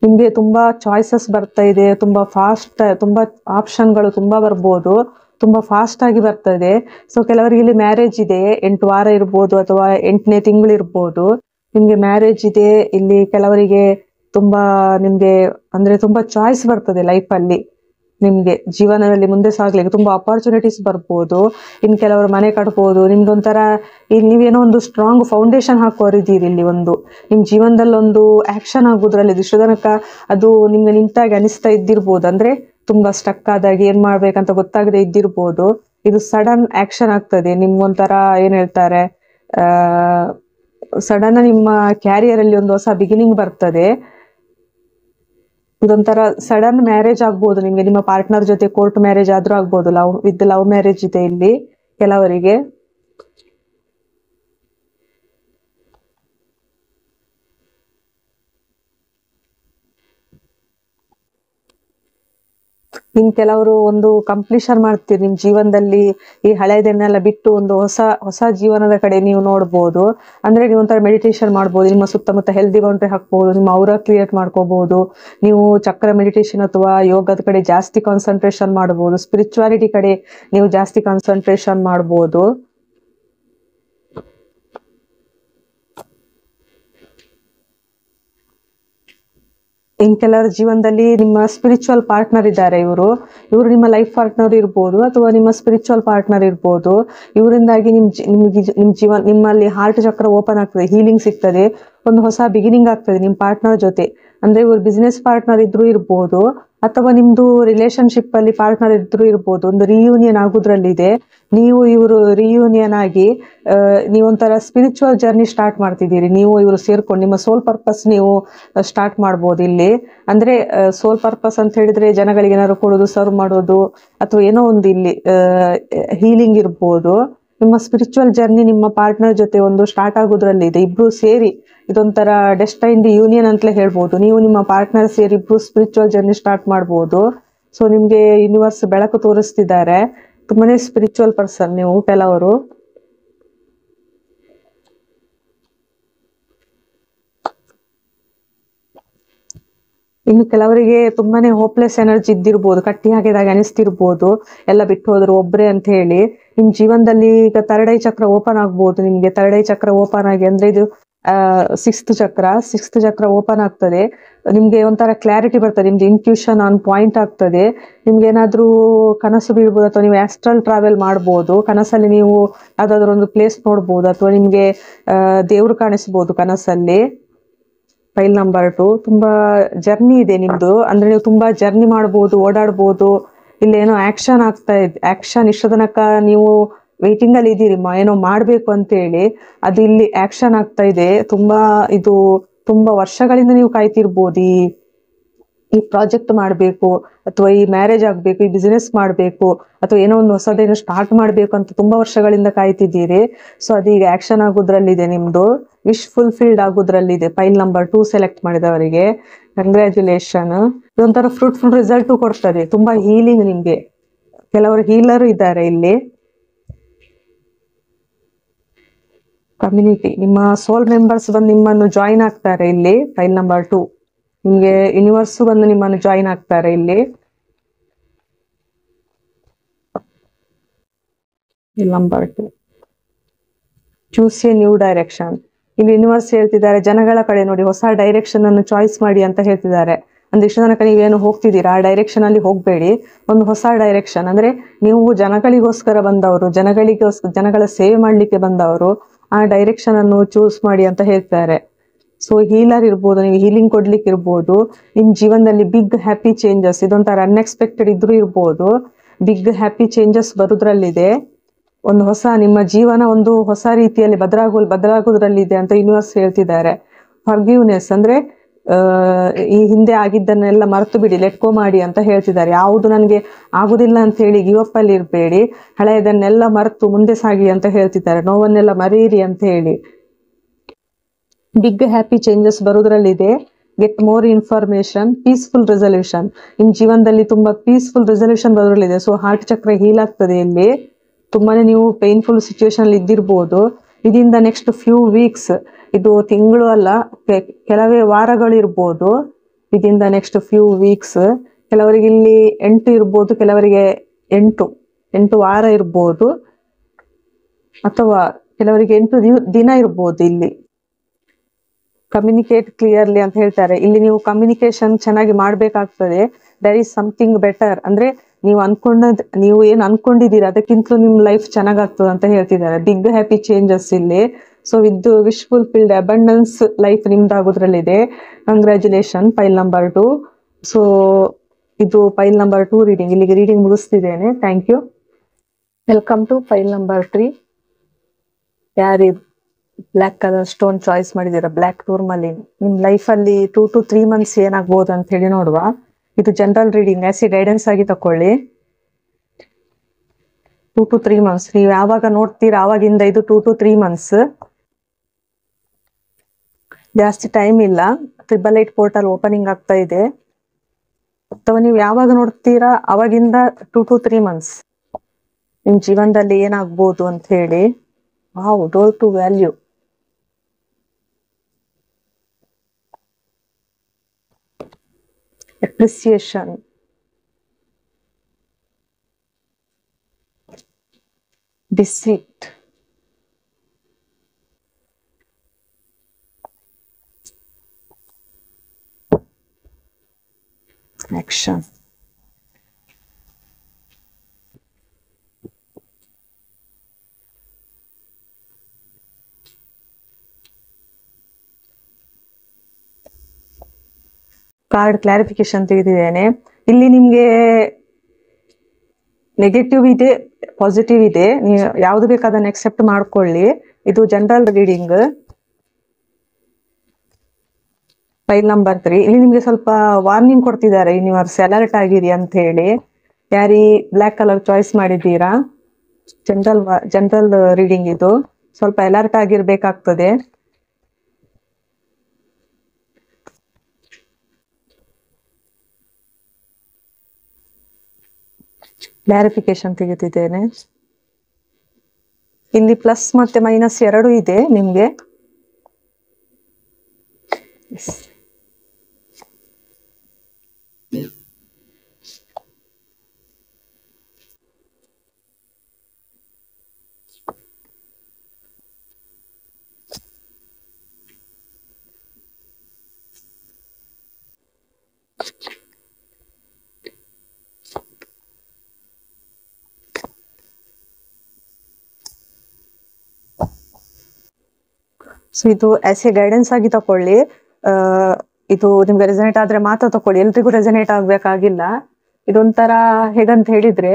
Speaker 1: ನಿಮ್ಗೆ ತುಂಬಾ ಚಾಯ್ಸಸ್ ಬರ್ತಾ ಇದೆ ತುಂಬಾ ಫಾಸ್ಟ್ ತುಂಬಾ ಆಪ್ಷನ್ಗಳು ತುಂಬಾ ಬರ್ಬೋದು ತುಂಬಾ ಫಾಸ್ಟ್ ಆಗಿ ಬರ್ತದೆ ಸೊ ಕೆಲವರಿಗೆ ಇಲ್ಲಿ ಮ್ಯಾರೇಜ್ ಇದೆ ಎಂಟು ವಾರ ಇರ್ಬೋದು ಅಥವಾ ಎಂಟನೇ ತಿಂಗಳು ಇರ್ಬೋದು ನಿಮ್ಗೆ ಮ್ಯಾರೇಜ್ ಇದೆ ಇಲ್ಲಿ ಕೆಲವರಿಗೆ ತುಂಬಾ ನಿಮ್ಗೆ ಅಂದ್ರೆ ತುಂಬಾ ಚಾಯ್ಸ್ ಬರ್ತದೆ ಲೈಫ್ ಅಲ್ಲಿ ನಿಮ್ಗೆ ಜೀವನದಲ್ಲಿ ಮುಂದೆ ಸಾಗ್ಲಿಕ್ಕೆ ತುಂಬಾ ಅಪಾರ್ಚುನಿಟೀಸ್ ಬರ್ಬೋದು ಇನ್ ಕೆಲವರು ಮನೆ ಕಟ್ಬೋದು ನಿಮ್ಗೊಂಥರ ಇಲ್ಲಿ ನೀವೇನೋ ಒಂದು ಸ್ಟ್ರಾಂಗ್ ಫೌಂಡೇಶನ್ ಹಾಕೋರಿದ್ದೀರಿ ಇಲ್ಲಿ ಒಂದು ನಿಮ್ ಜೀವನದಲ್ಲಿ ಒಂದು ಆಕ್ಷನ್ ಆಗೋದ್ರಲ್ಲಿ ಇಷ್ಟು ತನಕ ಅದು ನಿಮ್ಗೆ ನಿಂತಾಗಿ ಅನಿಸ್ತಾ ಇದ್ದಿರ್ಬೋದು ಅಂದ್ರೆ ತುಂಬಾ ಸ್ಟಕ್ ಆದಾಗ ಏನ್ ಮಾಡ್ಬೇಕಂತ ಗೊತ್ತಾಗದೆ ಇದ್ದಿರ್ಬೋದು ಇದು ಸಡನ್ ಆಕ್ಷನ್ ಆಗ್ತದೆ ನಿಮ್ಗೊಂಥರ ಏನ್ ಹೇಳ್ತಾರೆ ಆ ಸಡನ್ ನಿಮ್ಮ ಕ್ಯಾರಿಯರ್ ಅಲ್ಲಿ ಒಂದು ಹೊಸ ಬಿಗಿನಿಂಗ್ ಬರ್ತದೆ ಇದೊಂಥರ ಸಡನ್ ಮ್ಯಾರೇಜ್ ಆಗ್ಬೋದು ನಿಮ್ಗೆ ನಿಮ್ಮ ಪಾರ್ಟ್ನರ್ ಜೊತೆ ಕೋರ್ಟ್ ಮ್ಯಾರೇಜ್ ಆದ್ರೂ ಆಗ್ಬೋದು ಲವ್ ವಿತ್ ಲವ್ ಮ್ಯಾರೇಜ್ ಇದೆ ಇಲ್ಲಿ ಕೆಲವರಿಗೆ ಇನ್ ಕೆಲವರು ಒಂದು ಕಂಪ್ಲೀಷನ್ ಮಾಡ್ತೀರಿ ನಿಮ್ ಜೀವನದಲ್ಲಿ ಈ ಹಳೆಯದನ್ನೆಲ್ಲ ಬಿಟ್ಟು ಒಂದು ಹೊಸ ಹೊಸ ಜೀವನದ ಕಡೆ ನೀವು ನೋಡ್ಬೋದು ಅಂದ್ರೆ ನೀವು ಒಂಥರ ಮೆಡಿಟೇಷನ್ ಮಾಡ್ಬೋದು ನಿಮ್ಮ ಸುತ್ತಮುತ್ತ ಹೆಲ್ದಿ ಬೌಂಡ್ರಿ ಹಾಕ್ಬೋದು ನಿಮ್ಮ ಔರ ಕ್ರಿಯೇಟ್ ಮಾಡ್ಕೋಬಹುದು ನೀವು ಚಕ್ರ ಮೆಡಿಟೇಷನ್ ಅಥವಾ ಯೋಗದ ಕಡೆ ಜಾಸ್ತಿ ಕಾನ್ಸಂಟ್ರೇಷನ್ ಮಾಡ್ಬೋದು ಸ್ಪಿರಿಚುವಾಲಿಟಿ ಕಡೆ ನೀವು ಜಾಸ್ತಿ ಕಾನ್ಸಂಟ್ರೇಷನ್ ಮಾಡ್ಬೋದು ಇನ್ ಕೆಲವರ ಜೀವನದಲ್ಲಿ ನಿಮ್ಮ ಸ್ಪಿರಿಚುವಲ್ ಪಾರ್ಟ್ನರ್ ಇದ್ದಾರೆ ಇವರು ಇವರು ನಿಮ್ಮ ಲೈಫ್ ಪಾರ್ಟ್ನರ್ ಇರ್ಬೋದು ಅಥವಾ ನಿಮ್ಮ ಸ್ಪಿರಿಚುವಲ್ ಪಾರ್ಟ್ನರ್ ಇರ್ಬೋದು ಇವರಿಂದಾಗಿ ನಿಮ್ ಜಿ- ನಿಮ್ಗೆ ಜಿ- ನಿಮ್ ಜೀವನ ನಿಮ್ಮಲ್ಲಿ ಹಾರ್ಟ್ ಚಕ್ರ ಓಪನ್ ಆಗ್ತದೆ ಹೀಲಿಂಗ್ ಸಿಗ್ತದೆ ಒಂದು ಹೊಸ ಬಿಗಿನಿಂಗ್ ಆಗ್ತದೆ ನಿಮ್ ಪಾರ್ಟ್ನರ್ ಜೊತೆ ಅಂದ್ರೆ ಇವರು ಬಿಸ್ನೆಸ್ ಪಾರ್ಟ್ನರ್ ಇದ್ರೂ ಇರ್ಬೋದು ಅಥವಾ ನಿಮ್ದು ರಿಲೇಶನ್ಶಿಪ್ ಅಲ್ಲಿ ಪಾರ್ಟ್ನರ್ ಇದ್ರೂ ಇರ್ಬೋದು ಒಂದು ರಿಯೂನಿಯನ್ ಆಗೋದ್ರಲ್ಲಿದೆ ನೀವು ಇವರು ರಿಯೂನಿಯನ್ ಆಗಿ ಆ, ನೀವೊಂಥರ ಸ್ಪಿರಿಚುವಲ್ ಜರ್ನಿ ಸ್ಟಾರ್ಟ್ ಮಾಡ್ತಿದ್ದೀರಿ ನೀವು ಇವರು ಸೇರ್ಕೊಂಡು ನಿಮ್ಮ ಸೋಲ್ ಪರ್ಪಸ್ ನೀವು ಸ್ಟಾರ್ಟ್ ಮಾಡ್ಬೋದು ಇಲ್ಲಿ ಅಂದ್ರೆ ಸೋಲ್ ಪರ್ಪಸ್ ಅಂತ ಹೇಳಿದ್ರೆ ಜನಗಳಿಗೆ ಏನಾದ್ರು ಕೊಡೋದು ಸರ್ವ್ ಮಾಡೋದು ಅಥವಾ ಏನೋ ಒಂದು ಇಲ್ಲಿ ಹೀಲಿಂಗ್ ಇರ್ಬೋದು ನಿಮ್ಮ ಸ್ಪಿರಿಚುವಲ್ ಜರ್ನಿ ನಿಮ್ಮ ಪಾರ್ಟ್ನರ್ ಜೊತೆ ಒಂದು ಸ್ಟಾರ್ಟ್ ಆಗೋದ್ರಲ್ಲಿ ಇದೆ ಇಬ್ರು ಸೇರಿ ಇದೊಂಥರ ಡೆಸ್ಟೈನ್ಡ್ ಯೂನಿಯನ್ ಅಂತಲೇ ಹೇಳ್ಬೋದು ನೀವು ನಿಮ್ಮ ಪಾರ್ಟ್ನರ್ ಸೇರಿ ಇಬ್ರು ಸ್ಪಿರಿಚುವಲ್ ಜರ್ನಿ ಸ್ಟಾರ್ಟ್ ಮಾಡ್ಬೋದು ಸೊ ನಿಮ್ಗೆ ಯೂನಿವರ್ಸ್ ಬೆಳಕು ತೋರಿಸ್ತಿದ್ದಾರೆ ತುಂಬಾನೇ ಸ್ಪಿರಿಚುವಲ್ ಪರ್ಸನ್ ನೀವು ಕೆಲವರು ಇನ್ನು ಕೆಲವರಿಗೆ ತುಂಬಾನೇ ಹೋಪ್ಲೆಸ್ ಎನರ್ಜಿ ಇದ್ದಿರ್ಬೋದು ಕಟ್ಟಿ ಹಾಕಿದಾಗ ಅನಿಸ್ತಿರ್ಬೋದು ಎಲ್ಲ ಬಿಟ್ಟು ಹೋದ್ರು ಒಬ್ರೇ ಅಂತ ಹೇಳಿ ನಿಮ್ ಜೀವನದಲ್ಲಿ ಈಗ ತರಡೈ ಚಕ್ರ ಓಪನ್ ಆಗ್ಬೋದು ನಿಮ್ಗೆ ತರಡೈ ಚಕ್ರ ಓಪನ್ ಆಗಿ ಅಂದ್ರೆ ಇದು ಸಿಕ್ಸ್ತ್ ಚಕ್ರ ಸಿಕ್ಸ್ತ್ ಚಕ್ರ ಓಪನ್ ಆಗ್ತದೆ ನಿಮ್ಗೆ ಒಂಥರ ಕ್ಲಾರಿಟಿ ಬರ್ತದೆ ನಿಮ್ದು ಇನ್ಟ್ಯೂಷನ್ ಆನ್ ಪಾಯಿಂಟ್ ಆಗ್ತದೆ ನಿಮ್ಗೆ ಏನಾದ್ರೂ ಕನಸು ಬೀಳ್ಬೋದು ಅಥವಾ ನೀವು ಆಸ್ಟ್ರಲ್ ಟ್ರಾವೆಲ್ ಮಾಡ್ಬೋದು ಕನಸಲ್ಲಿ ನೀವು ಯಾವ್ದಾದ್ರು ಒಂದು ಪ್ಲೇಸ್ ನೋಡ್ಬೋದು ಅಥವಾ ನಿಮ್ಗೆ ಆ, ದೇವ್ರು ಕಾಣಿಸ್ಬೋದು ಕನಸಲ್ಲಿ ಫೈಲ್ ನಂಬರ್ ಟು ತುಂಬಾ ಜರ್ನಿ ಇದೆ ನಿಮ್ದು ಅಂದ್ರೆ ನೀವು ತುಂಬಾ ಜರ್ನಿ ಮಾಡ್ಬೋದು ಓಡಾಡ್ಬೋದು ಇಲ್ಲಿ ಏನೋ ಆಕ್ಷನ್ ಆಗ್ತಾ ಇದೆ ಆಕ್ಷನ್ ಇಷ್ಟ ತನಕ ನೀವು ವೇಟಿಂಗ್ ಅಲ್ಲಿ ಇದ್ದೀರಿ ಮ- ಏನೋ ಮಾಡ್ಬೇಕು ಅಂತ ಹೇಳಿ ಅದು ಇಲ್ಲಿ ಆಕ್ಷನ್ ಆಗ್ತಾ ಇದೆ ತುಂಬಾ ಇದು ತುಂಬಾ ವರ್ಷಗಳಿಂದ ನೀವು ಕಾಯ್ತಿರ್ಬೋದು ಈ ಈ ಪ್ರಾಜೆಕ್ಟ್ ಮಾಡಬೇಕು ಅಥವಾ ಈ ಮ್ಯಾರೇಜ್ ಆಗ್ಬೇಕು ಈ ಬಿಸ್ನೆಸ್ ಮಾಡಬೇಕು ಅಥವಾ ಏನೋ ಒಂದು ಹೊಸದೇನೋ ಸ್ಟಾರ್ಟ್ ಮಾಡಬೇಕು ಅಂತ ತುಂಬಾ ವರ್ಷಗಳಿಂದ ಕಾಯ್ತಿದ್ದೀರಿ ಸೊ ಅದೀಗ ಆಕ್ಷನ್ ಆಗೋದ್ರಲ್ಲಿದೆ ನಿಮ್ದು ವಿಶ್ ಫುಲ್ಫಿಲ್ಡ್ ಆಗೋದ್ರಲ್ಲಿದೆ ಫೈಲ್ ನಂಬರ್ ಟೂ ಸೆಲೆಕ್ಟ್ ಮಾಡಿದವರಿಗೆ ಕಂಗ್ರ್ಯಾಚುಲೇಷನ್ ಇದೊಂಥರ ಫ್ರೂಟ್ಫುಲ್ ರಿಸಲ್ಟ್ ಕೊಡ್ತದೆ ತುಂಬಾ ಹೀಲಿಂಗ್ ನಿಮ್ಗೆ ಕೆಲವರು ಹೀಲರ್ ಇದ್ದಾರೆ ಇಲ್ಲಿ ಕಮ್ಯುನಿಟಿ ನಿಮ್ಮ ಸೋಲ್ ಮೆಂಬರ್ಸ್ ಬಂದು ನಿಮ್ಮನ್ನು ಜಾಯಿನ್ ಆಗ್ತಾರೆ ಇಲ್ಲಿ ಫೈಲ್ ನಂಬರ್ ಟೂ ನಿಮ್ಗೆ ಯೂನಿವರ್ಸ್ ಬಂದು ನಿಮ್ಮನ್ನು ಜಾಯಿನ್ ಆಗ್ತಾರೆ ಇಲ್ಲಿ number two choose a new direction ಇಲ್ಲಿ ಯೂನಿವರ್ಸ್ ಹೇಳ್ತಿದ್ದಾರೆ ಜನಗಳ ಕಡೆ ನೋಡಿ ಹೊಸ ಡೈರೆಕ್ಷನ್ ಅನ್ನು ಚಾಯ್ಸ್ ಮಾಡಿ ಅಂತ ಹೇಳ್ತಿದ್ದಾರೆ ಅಂದ್ರೆ ಇಷ್ಟು ತನಕ ನೀವೇನು ಹೋಗ್ತಿದ್ದೀರಾ ಆ ಡೈರೆಕ್ಷನ್ ಅಲ್ಲಿ ಹೋಗ್ಬೇಡಿ ಒಂದು ಹೊಸ ಡೈರೆಕ್ಷನ್ ಅಂದ್ರೆ ನೀವು ಜನಗಳಿಗೋಸ್ಕರ ಬಂದವರು ಜನಗಳಿಗೋಸ್ಕರ ಜನಗಳ ಸೇವೆ ಮಾಡ್ಲಿಕ್ಕೆ ಬಂದವರು ಆ ಡೈರೆಕ್ಷನ್ ಅನ್ನು ಚೂಸ್ ಮಾಡಿ ಅಂತ ಹೇಳ್ತಾರೆ ಸೊ ಹೀಲರ್ ಇರ್ಬೋದು ನೀವು ಹೀಲಿಂಗ್ ಕೊಡ್ಲಿಕ್ಕೆ ಇರ್ಬೋದು ನಿಮ್ ಜೀವನದಲ್ಲಿ ಬಿಗ್ ಹ್ಯಾಪಿ ಚೇಂಜಸ್ ಇದೊಂಥರ ಅನ್ಎಕ್ಸ್ಪೆಕ್ಟೆಡ್ ಇದ್ರೂ ಇರ್ಬೋದು ಬಿಗ್ ಹ್ಯಾಪಿ ಚೇಂಜಸ್ ಬರುದ್ರಲ್ಲಿದೆ ಒಂದು ಹೊಸ ನಿಮ್ಮ ಜೀವನ ಒಂದು ಹೊಸ ರೀತಿಯಲ್ಲಿ ಬದಲಾಗೋ ಬದಲಾಗೋದ್ರಲ್ಲಿದೆ ಅಂತ ಯೂನಿವರ್ಸ್ ಹೇಳ್ತಿದ್ದಾರೆ ಫರ್ಗಿವ್ನೆಸ್ ಅಂದ್ರೆ ಆ, ಈ ಹಿಂದೆ ಆಗಿದ್ದನ್ನೆಲ್ಲ ಮರೆತು ಬಿಡಿ ಲೆಟ್ಕೋ ಮಾಡಿ ಅಂತ ಹೇಳ್ತಿದ್ದಾರೆ ಯಾವುದು ನನಗೆ ಆಗುದಿಲ್ಲ ಅಂತ ಹೇಳಿ ಗಿವ್ ಅಪ್ ಅಲ್ಲಿ ಇರಬೇಡಿ ಹಳೆಯದನ್ನೆಲ್ಲ ಮರೆತು ಮುಂದೆ ಸಾಗಿ ಅಂತ ಹೇಳ್ತಿದ್ದಾರೆ ನೋವನ್ನೆಲ್ಲ ಮರೆಯಿರಿ ಅಂತ ಹೇಳಿ ಬಿಗ್ ಹ್ಯಾಪಿ ಚೇಂಜಸ್ ಬರೋದ್ರಲ್ಲಿದೆ get more information peaceful resolution ನಿಮ್ ಜೀವನದಲ್ಲಿ ತುಂಬಾ ಪೀಸ್ಫುಲ್ ರೆಸಲ್ಯೂಷನ್ ಬರೋದ್ರಲ್ಲಿದೆ ಸೊ ಹಾರ್ಟ್ ಚಕ್ರ ಹೀಲ್ ಆಗ್ತದೆ ಇಲ್ಲಿ ತುಂಬಾನೇ ನೀವು ಪೇನ್ಫುಲ್ ಸಿಚುವೇಶನ್ ಅಲ್ಲಿ ಇದ್ದಿರ್ಬೋದು ಇದರಿಂದ ನೆಕ್ಸ್ಟ್ ಫ್ಯೂ ವೀಕ್ಸ್ ಇದು ತಿಂಗಳು ಅಲ್ಲ ಕೆ- ಕೆಲವೇ ವಾರಗಳು ಇರ್ಬೋದು within the next few weeks ಕೆಲವರಿಗೆ ಇಲ್ಲಿ ಎಂಟು ಇರ್ಬೋದು ಕೆಲವರಿಗೆ ಎಂಟು ಎಂಟು ವಾರ ಇರ್ಬೋದು ಅಥವಾ ಕೆಲವರಿಗೆ ಎಂಟು ದಿವ್- ದಿನ ಇರ್ಬೋದು ಇಲ್ಲಿ ಕಮ್ಯುನಿಕೇಟ್ ಕ್ಲಿಯರ್ಲಿ ಅಂತ ಹೇಳ್ತಾರೆ ಇಲ್ಲಿ ನೀವು ಕಮ್ಯುನಿಕೇಶನ್ ಚೆನ್ನಾಗಿ ಮಾಡ್ಬೇಕಾಗ್ತದೆ ದರ್ ಈಸ್ ಸಮಥಿಂಗ್ ಬೆಟರ್ ಅಂದ್ರೆ ನೀವು ಅನ್ಕೊಂಡದ್ ನೀವು ಏನ್ ಅನ್ಕೊಂಡಿದ್ದೀರಾ ಅದಕ್ಕಿಂತಲೂ ನಿಮ್ ಲೈಫ್ ಚೆನ್ನಾಗಾಗ್ತದೆ ಅಂತ ಹೇಳ್ತಿದ್ದಾರೆ ಬಿಗ್ ಹ್ಯಾಪಿ ಚೇಂಜಸ್ ಇಲ್ಲಿ so with wish fulfilled abundance life ನಿಮ್ದಾಗೋದ್ರಲ್ಲಿದೆ congratulation file number two so ಇದು ಫೈಲ್ ನಂಬರ್ ಟೂ ರೀಡಿಂಗ್ ಇಲ್ಲಿಗೆ ರೀಡಿಂಗ್ ಮುಗಿಸ್ತಿದ್ದೇನೆ thank you welcome to file number three ಯಾರಿ ಬ್ಲ್ಯಾಕ್ ಕಲರ್ ಸ್ಟೋನ್ ಚಾಯ್ಸ್ ಮಾಡಿದ್ದೀರಾ ಬ್ಲ್ಯಾಕ್ ಟೂರ್ಮಲಿನ್ ನಿಮ್ life ಅಲ್ಲಿ two to three months ಏನಾಗ್ಬೋದು ಅಂತ ಹೇಳಿ ನೋಡುವ ಇದು ಜನರಲ್ ರೀಡಿಂಗ್ ಆಸಿ ಗೈಡೆನ್ಸ್ ಆಗಿ ತಕೊಳ್ಳಿ ಟೂ ಟು ತ್ರೀ ಮಂತ್ಸ್ ನೀವು ಯಾವಾಗ ನೋಡ್ತೀರಾ ಆವಾಗಿಂದ ಇದು ಟೂ ಟು ತ್ರೀ ಮಂತ್ಸ್ ಜಾಸ್ತಿ ಟೈಮ್ ಇಲ್ಲ ಟ್ರಿಬಲ್ ಏಟ್ ಪೋರ್ಟಲ್ ಓಪನಿಂಗ್ ಆಗ್ತಾ ಇದೆ ಅಥವಾ ನೀವು ಯಾವಾಗ ನೋಡ್ತೀರಾ ಅವಾಗಿಂದ ಟೂ ಟು ತ್ರೀ ಮಂತ್ಸ್ ನಿಮ್ ಜೀವನದಲ್ಲಿ ಏನಾಗ್ಬೋದು ಅಂತ ಹೇಳಿ wow door to value appreciation deceit action card clarification ತೆಗೆದಿದ್ದೇನೆ ಇಲ್ಲಿ ನಿಮ್ಗೆ ನೆಗೆಟಿವ್ ಇದೆ ಪಾಸಿಟಿವ್ ಇದೆ ನೀವು ಯಾವ್ದು ಬೇಕು ಅದನ್ನ ಎಕ್ಸೆಪ್ಟ್ ಮಾಡ್ಕೊಳ್ಳಿ ಇದು general reading file number three ಇಲ್ಲಿ ನಿಮ್ಗೆ ಸ್ವಲ್ಪ ವಾರ್ನಿಂಗ್ ಕೊಡ್ತಿದ್ದಾರೆ ಯೂನಿವರ್ಸ್ ಅಲರ್ಟ್ ಆಗಿರಿ ಅಂತ ಹೇಳಿ ಯಾರಿ ಬ್ಲ್ಯಾಕ್ ಕಲರ್ ಚಾಯ್ಸ್ ಮಾಡಿದ್ದೀರಾ ಜನರಲ್ ಜನರಲ್ ರೀಡಿಂಗ್ ಇದು ಸ್ವಲ್ಪ ಅಲರ್ಟ್ ಆಗಿರ್ಬೇಕಾಗ್ತದೆ ಕ್ಲಾರಿಫಿಕೇಶನ್ ತೆಗೆದಿದ್ದೇನೆ ಇಲ್ಲಿ ಪ್ಲಸ್ ಮತ್ತೆ ಮೈನಸ್ ಎರಡು ಇದೆ ನಿಮ್ಗೆ Yes. ಸೊ ಇದು ಆಸ್ ಎ ಗೈಡೆನ್ಸ್ ಆಗಿ ತಕೊಳ್ಳಿ ಆ, ಇದು ನಿಮ್ಗೆ ರೆಸನೇಟ್ ಆದ್ರೆ ಮಾತ್ರ ತಕೊಳ್ಳಿ ಎಲ್ರಿಗೂ ರೆಸನೇಟ್ ಆಗ್ಬೇಕಾಗಿಲ್ಲ ಇದೊಂಥರ ಹೇಗಂತ ಹೇಳಿದ್ರೆ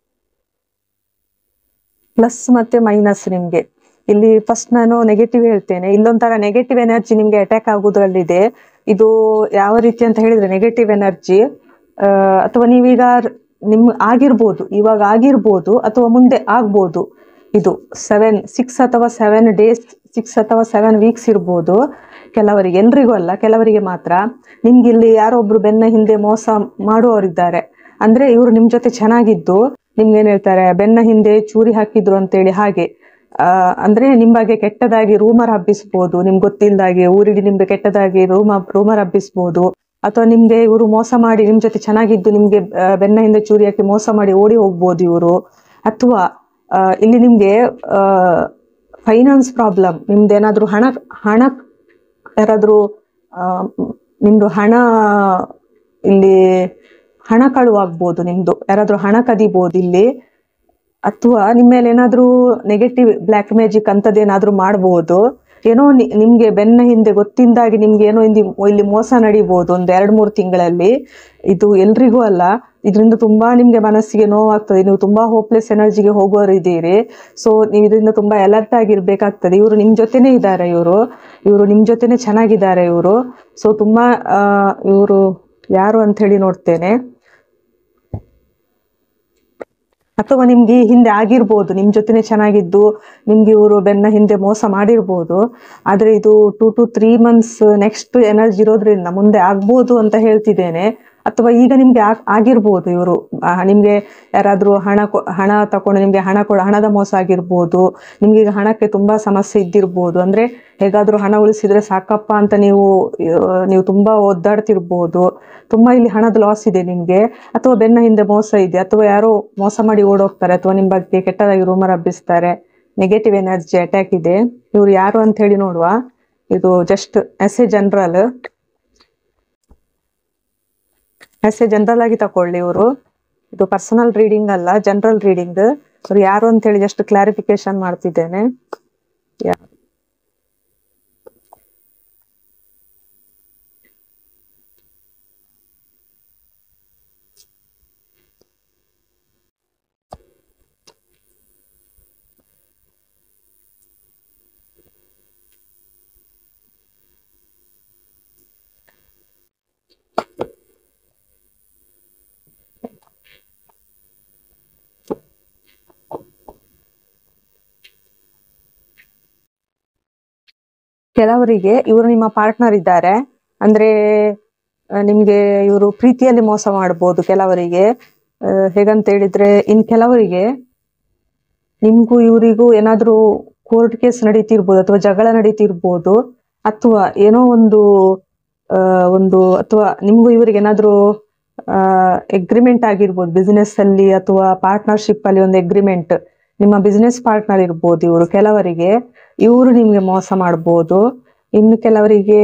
Speaker 1: ಪ್ಲಸ್ ಮತ್ತೆ ಮೈನಸ್ ನಿಮ್ಗೆ ಇಲ್ಲಿ ಫಸ್ಟ್ ನಾನು ನೆಗೆಟಿವ್ ಹೇಳ್ತೇನೆ ಇಲ್ಲೊಂಥರ ನೆಗೆಟಿವ್ ಎನರ್ಜಿ ನಿಮ್ಗೆ ಅಟ್ಯಾಕ್ ಆಗೋದ್ರಲ್ಲಿದೆ ಇದು ಯಾವ ರೀತಿ ಅಂತ ಹೇಳಿದ್ರೆ ನೆಗೆಟಿವ್ ಎನರ್ಜಿ ಅಥವಾ ನೀವೀಗ ನಿಮ್ ಆಗಿರ್ಬೋದು ಇವಾಗ ಆಗಿರ್ಬೋದು ಅಥವಾ ಮುಂದೆ ಆಗ್ಬೋದು ಇದು ಸೆವೆನ್ ಸಿಕ್ಸ್ ಅಥವಾ ಸೆವೆನ್ ಡೇಸ್ ಸಿಕ್ಸ್ ಅಥವಾ ಸೆವೆನ್ ವೀಕ್ಸ್ ಇರ್ಬೋದು ಕೆಲವರಿಗೆ ಎಲ್ರಿಗೂ ಅಲ್ಲ ಕೆಲವರಿಗೆ ಮಾತ್ರ ನಿಮ್ಗೆ ಇಲ್ಲಿ ಯಾರೋ ಒಬ್ರು ಬೆನ್ನ ಹಿಂದೆ ಮೋಸ ಮಾಡುವವರಿದ್ದಾರೆ ಅಂದ್ರೆ ಇವರು ನಿಮ್ ಜೊತೆ ಚೆನ್ನಾಗಿದ್ದು ನಿಮ್ಗೆ ಏನ್ ಹೇಳ್ತಾರೆ ಬೆನ್ನ ಹಿಂದೆ ಚೂರಿ ಹಾಕಿದ್ರು ಅಂತೇಳಿ ಹಾಗೆ ಆ, ಅಂದ್ರೆ ನಿಮ್ ಬಗ್ಗೆ ಕೆಟ್ಟದಾಗಿ ರೂಮರ್ ಹಬ್ಬಿಸ್ಬೋದು ನಿಮ್ಗೆ ಗೊತ್ತಿಲ್ದಾಗೆ ಊರಿಡಿ ನಿಮ್ಗೆ ಕೆಟ್ಟದಾಗಿ ರೂಮ ರೂಮರ್ ಹಬ್ಬಿಸ್ಬೋದು ಅಥವಾ ನಿಮ್ಗೆ ಇವರು ಮೋಸ ಮಾಡಿ ನಿಮ್ ಜೊತೆ ಚೆನ್ನಾಗಿದ್ದು ನಿಮ್ಗೆ ಆ, ಬೆನ್ನ ಹಿಂದೆ ಚೂರಿ ಹಾಕಿ ಮೋಸ ಮಾಡಿ ಓಡಿ ಹೋಗ್ಬೋದು ಇವರು ಅಥವಾ ಆ, ಇಲ್ಲಿ ನಿಮ್ಗೆ ಫೈನಾನ್ಸ್ ಪ್ರಾಬ್ಲಮ್ ನಿಮ್ದು ಏನಾದ್ರೂ ಹಣ ಹಣ ಯಾರಾದ್ರೂ ಆ, ನಿಮ್ದು ಹಣ ಇಲ್ಲಿ ಹಣ ಕಳುವಾಗ್ಬೋದು ನಿಮ್ದು ಯಾರಾದ್ರೂ ಹಣ ಕದಿಬೋದು ಇಲ್ಲಿ ಅಥವಾ ನಿಮ್ಮ ಮೇಲೆ ಏನಾದ್ರೂ ನೆಗೆಟಿವ್ ಬ್ಲ್ಯಾಕ್ ಮ್ಯಾಜಿಕ್ ಅಂತದೇನಾದ್ರೂ ಮಾಡ್ಬೋದು ಏನೋ ನಿ- ನಿಮ್ಗೆ ಬೆನ್ನ ಹಿಂದೆ ಗೊತ್ತಿಂದಾಗಿ ನಿಮ್ಗೆ ಏನೋ ಇಲ್ಲಿ ಇಲ್ಲಿ ಮೋಸ ನಡಿಬೋದು ಒಂದ್ ಎರಡ್ ಮೂರು ತಿಂಗಳಲ್ಲಿ ಇದು ಎಲ್ರಿಗೂ ಅಲ್ಲ ಇದರಿಂದ ತುಂಬಾ ನಿಮ್ಗೆ ಮನಸ್ಸಿಗೆ ನೋವಾಗ್ತದೆ ನೀವು ತುಂಬಾ ಹೋಪ್ಲೆಸ್ ಎನರ್ಜಿಗೆ ಹೋಗೋರಿದ್ದೀರಿ ಸೊ ನೀವು ಇದರಿಂದ ತುಂಬಾ ಅಲರ್ಟ್ ಆಗಿರ್ಬೇಕಾಗ್ತದೆ ಇವರು ನಿಮ್ ಜೊತೆನೇ ಇದ್ದಾರೆ ಇವರು ಇವರು ನಿಮ್ ಜೊತೆನೆ ಚೆನ್ನಾಗಿದ್ದಾರೆ ಇವರು ಸೊ ತುಂಬಾ ಇವರು ಯಾರು ಅಂತ ಹೇಳಿ ನೋಡ್ತೇನೆ ಅಥವಾ ನಿಮ್ಗೆ ಈ ಹಿಂದೆ ಆಗಿರ್ಬೋದು ನಿಮ್ ಜೊತೆನೆ ಚೆನ್ನಾಗಿದ್ದು ನಿಮ್ಗೆ ಇವರು ಬೆನ್ನ ಹಿಂದೆ ಮೋಸ ಮಾಡಿರ್ಬೋದು ಆದ್ರೆ ಇದು two to three months next energy ಇರೋದ್ರಿಂದ ಮುಂದೆ ಆಗ್ಬೋದು ಅಂತ ಹೇಳ್ತಿದ್ದೇನೆ ಅಥವಾ ಈಗ ನಿಮ್ಗೆ ಆಗ್- ಆಗಿರ್ಬೋದು ಇವರು ನಿಮ್ಗೆ ಯಾರಾದ್ರೂ ಹಣ ಕೊ- ಹಣ ತಕೊಂಡು ನಿಮ್ಗೆ ಹಣ ಕೊಡ ಹಣದ ಮೋಸ ಆಗಿರ್ಬೋದು ನಿಮ್ಗೆ ಈಗ ಹಣಕ್ಕೆ ತುಂಬಾ ಸಮಸ್ಯೆ ಇದ್ದಿರ್ಬೋದು ಅಂದ್ರೆ ಹೇಗಾದ್ರೂ ಹಣ ಉಳಿಸಿದ್ರೆ ಸಾಕಪ್ಪ ಅಂತ ನೀವು ಆ, ನೀವು ತುಂಬಾ ಒದ್ದಾಡ್ತಿರ್ಬೋದು ತುಂಬಾ ಇಲ್ಲಿ ಹಣದ ಲಾಸ್ ಇದೆ ನಿಮ್ಗೆ ಅಥವಾ ಬೆನ್ನ ಹಿಂದೆ ಮೋಸ ಇದೆ ಅಥವಾ ಯಾರೋ ಮೋಸ ಮಾಡಿ ಓಡೋಗ್ತಾರೆ ಅಥವಾ ನಿಮ್ ಬಗ್ಗೆ ಕೆಟ್ಟದಾಗಿ ರೂಮರ್ ಹಬ್ಬಿಸ್ತಾರೆ ನೆಗೆಟಿವ್ ಎನರ್ಜಿ ಅಟ್ಯಾಕ್ ಇದೆ ಇವ್ರು ಯಾರು ಅಂತ ಹೇಳಿ ನೋಡುವ ಇದು just as a general as a general ಆಗಿ ತಕೊಳ್ಳಿ ಇವರು ಇದು ಪರ್ಸನಲ್ ರೀಡಿಂಗ್ ಅಲ್ಲ ಜನರಲ್ ರೀಡಿಂಗ್ ಅವ್ರು ಯಾರು ಅಂತ ಹೇಳಿ ಜಸ್ಟ್ ಕ್ಲಾರಿಫಿಕೇಶನ್ ಮಾಡ್ತಿದ್ದೇನೆ ಯಾ- ಕೆಲವರಿಗೆ ಇವರು ನಿಮ್ಮ ಪಾರ್ಟ್ನರ್ ಇದ್ದಾರೆ ಅಂದ್ರೆ ಆ, ನಿಮ್ಗೆ ಇವರು ಪ್ರೀತಿಯಲ್ಲಿ ಮೋಸ ಮಾಡಬಹುದು ಕೆಲವರಿಗೆ ಆ, ಹೇಗಂತ ಹೇಳಿದ್ರೆ ಇನ್ ಕೆಲವರಿಗೆ ನಿಮ್ಗೂ ಇವರಿಗೂ ಏನಾದ್ರೂ ಕೋರ್ಟ್ ಕೇಸ್ ನಡೀತಿರ್ಬೋದು ಅಥವಾ ಜಗಳ ನಡೀತಿರ್ಬೋದು ಅಥವಾ ಏನೋ ಒಂದು ಆ, ಒಂದು ಅಥವಾ ನಿಮ್ಗೂ ಇವರಿಗೆ ಏನಾದ್ರೂ ಎಗ್ರಿಮೆಂಟ್ ಆಗಿರ್ಬೋದು ಬಿಸಿನೆಸ್ ಅಲ್ಲಿ ಅಥವಾ ಪಾರ್ಟ್ನರ್ಶಿಪ್ ಅಲ್ಲಿ ಒಂದು ಎಗ್ರಿಮೆಂಟ್ ನಿಮ್ಮ ಬಿಸಿನೆಸ್ ಪಾರ್ಟ್ನರ್ ಇರ್ಬೋದು ಇವರು ಕೆಲವರಿಗೆ ಇವರು ನಿಮ್ಗೆ ಮೋಸ ಮಾಡ್ಬೋದು ಇನ್ನು ಕೆಲವರಿಗೆ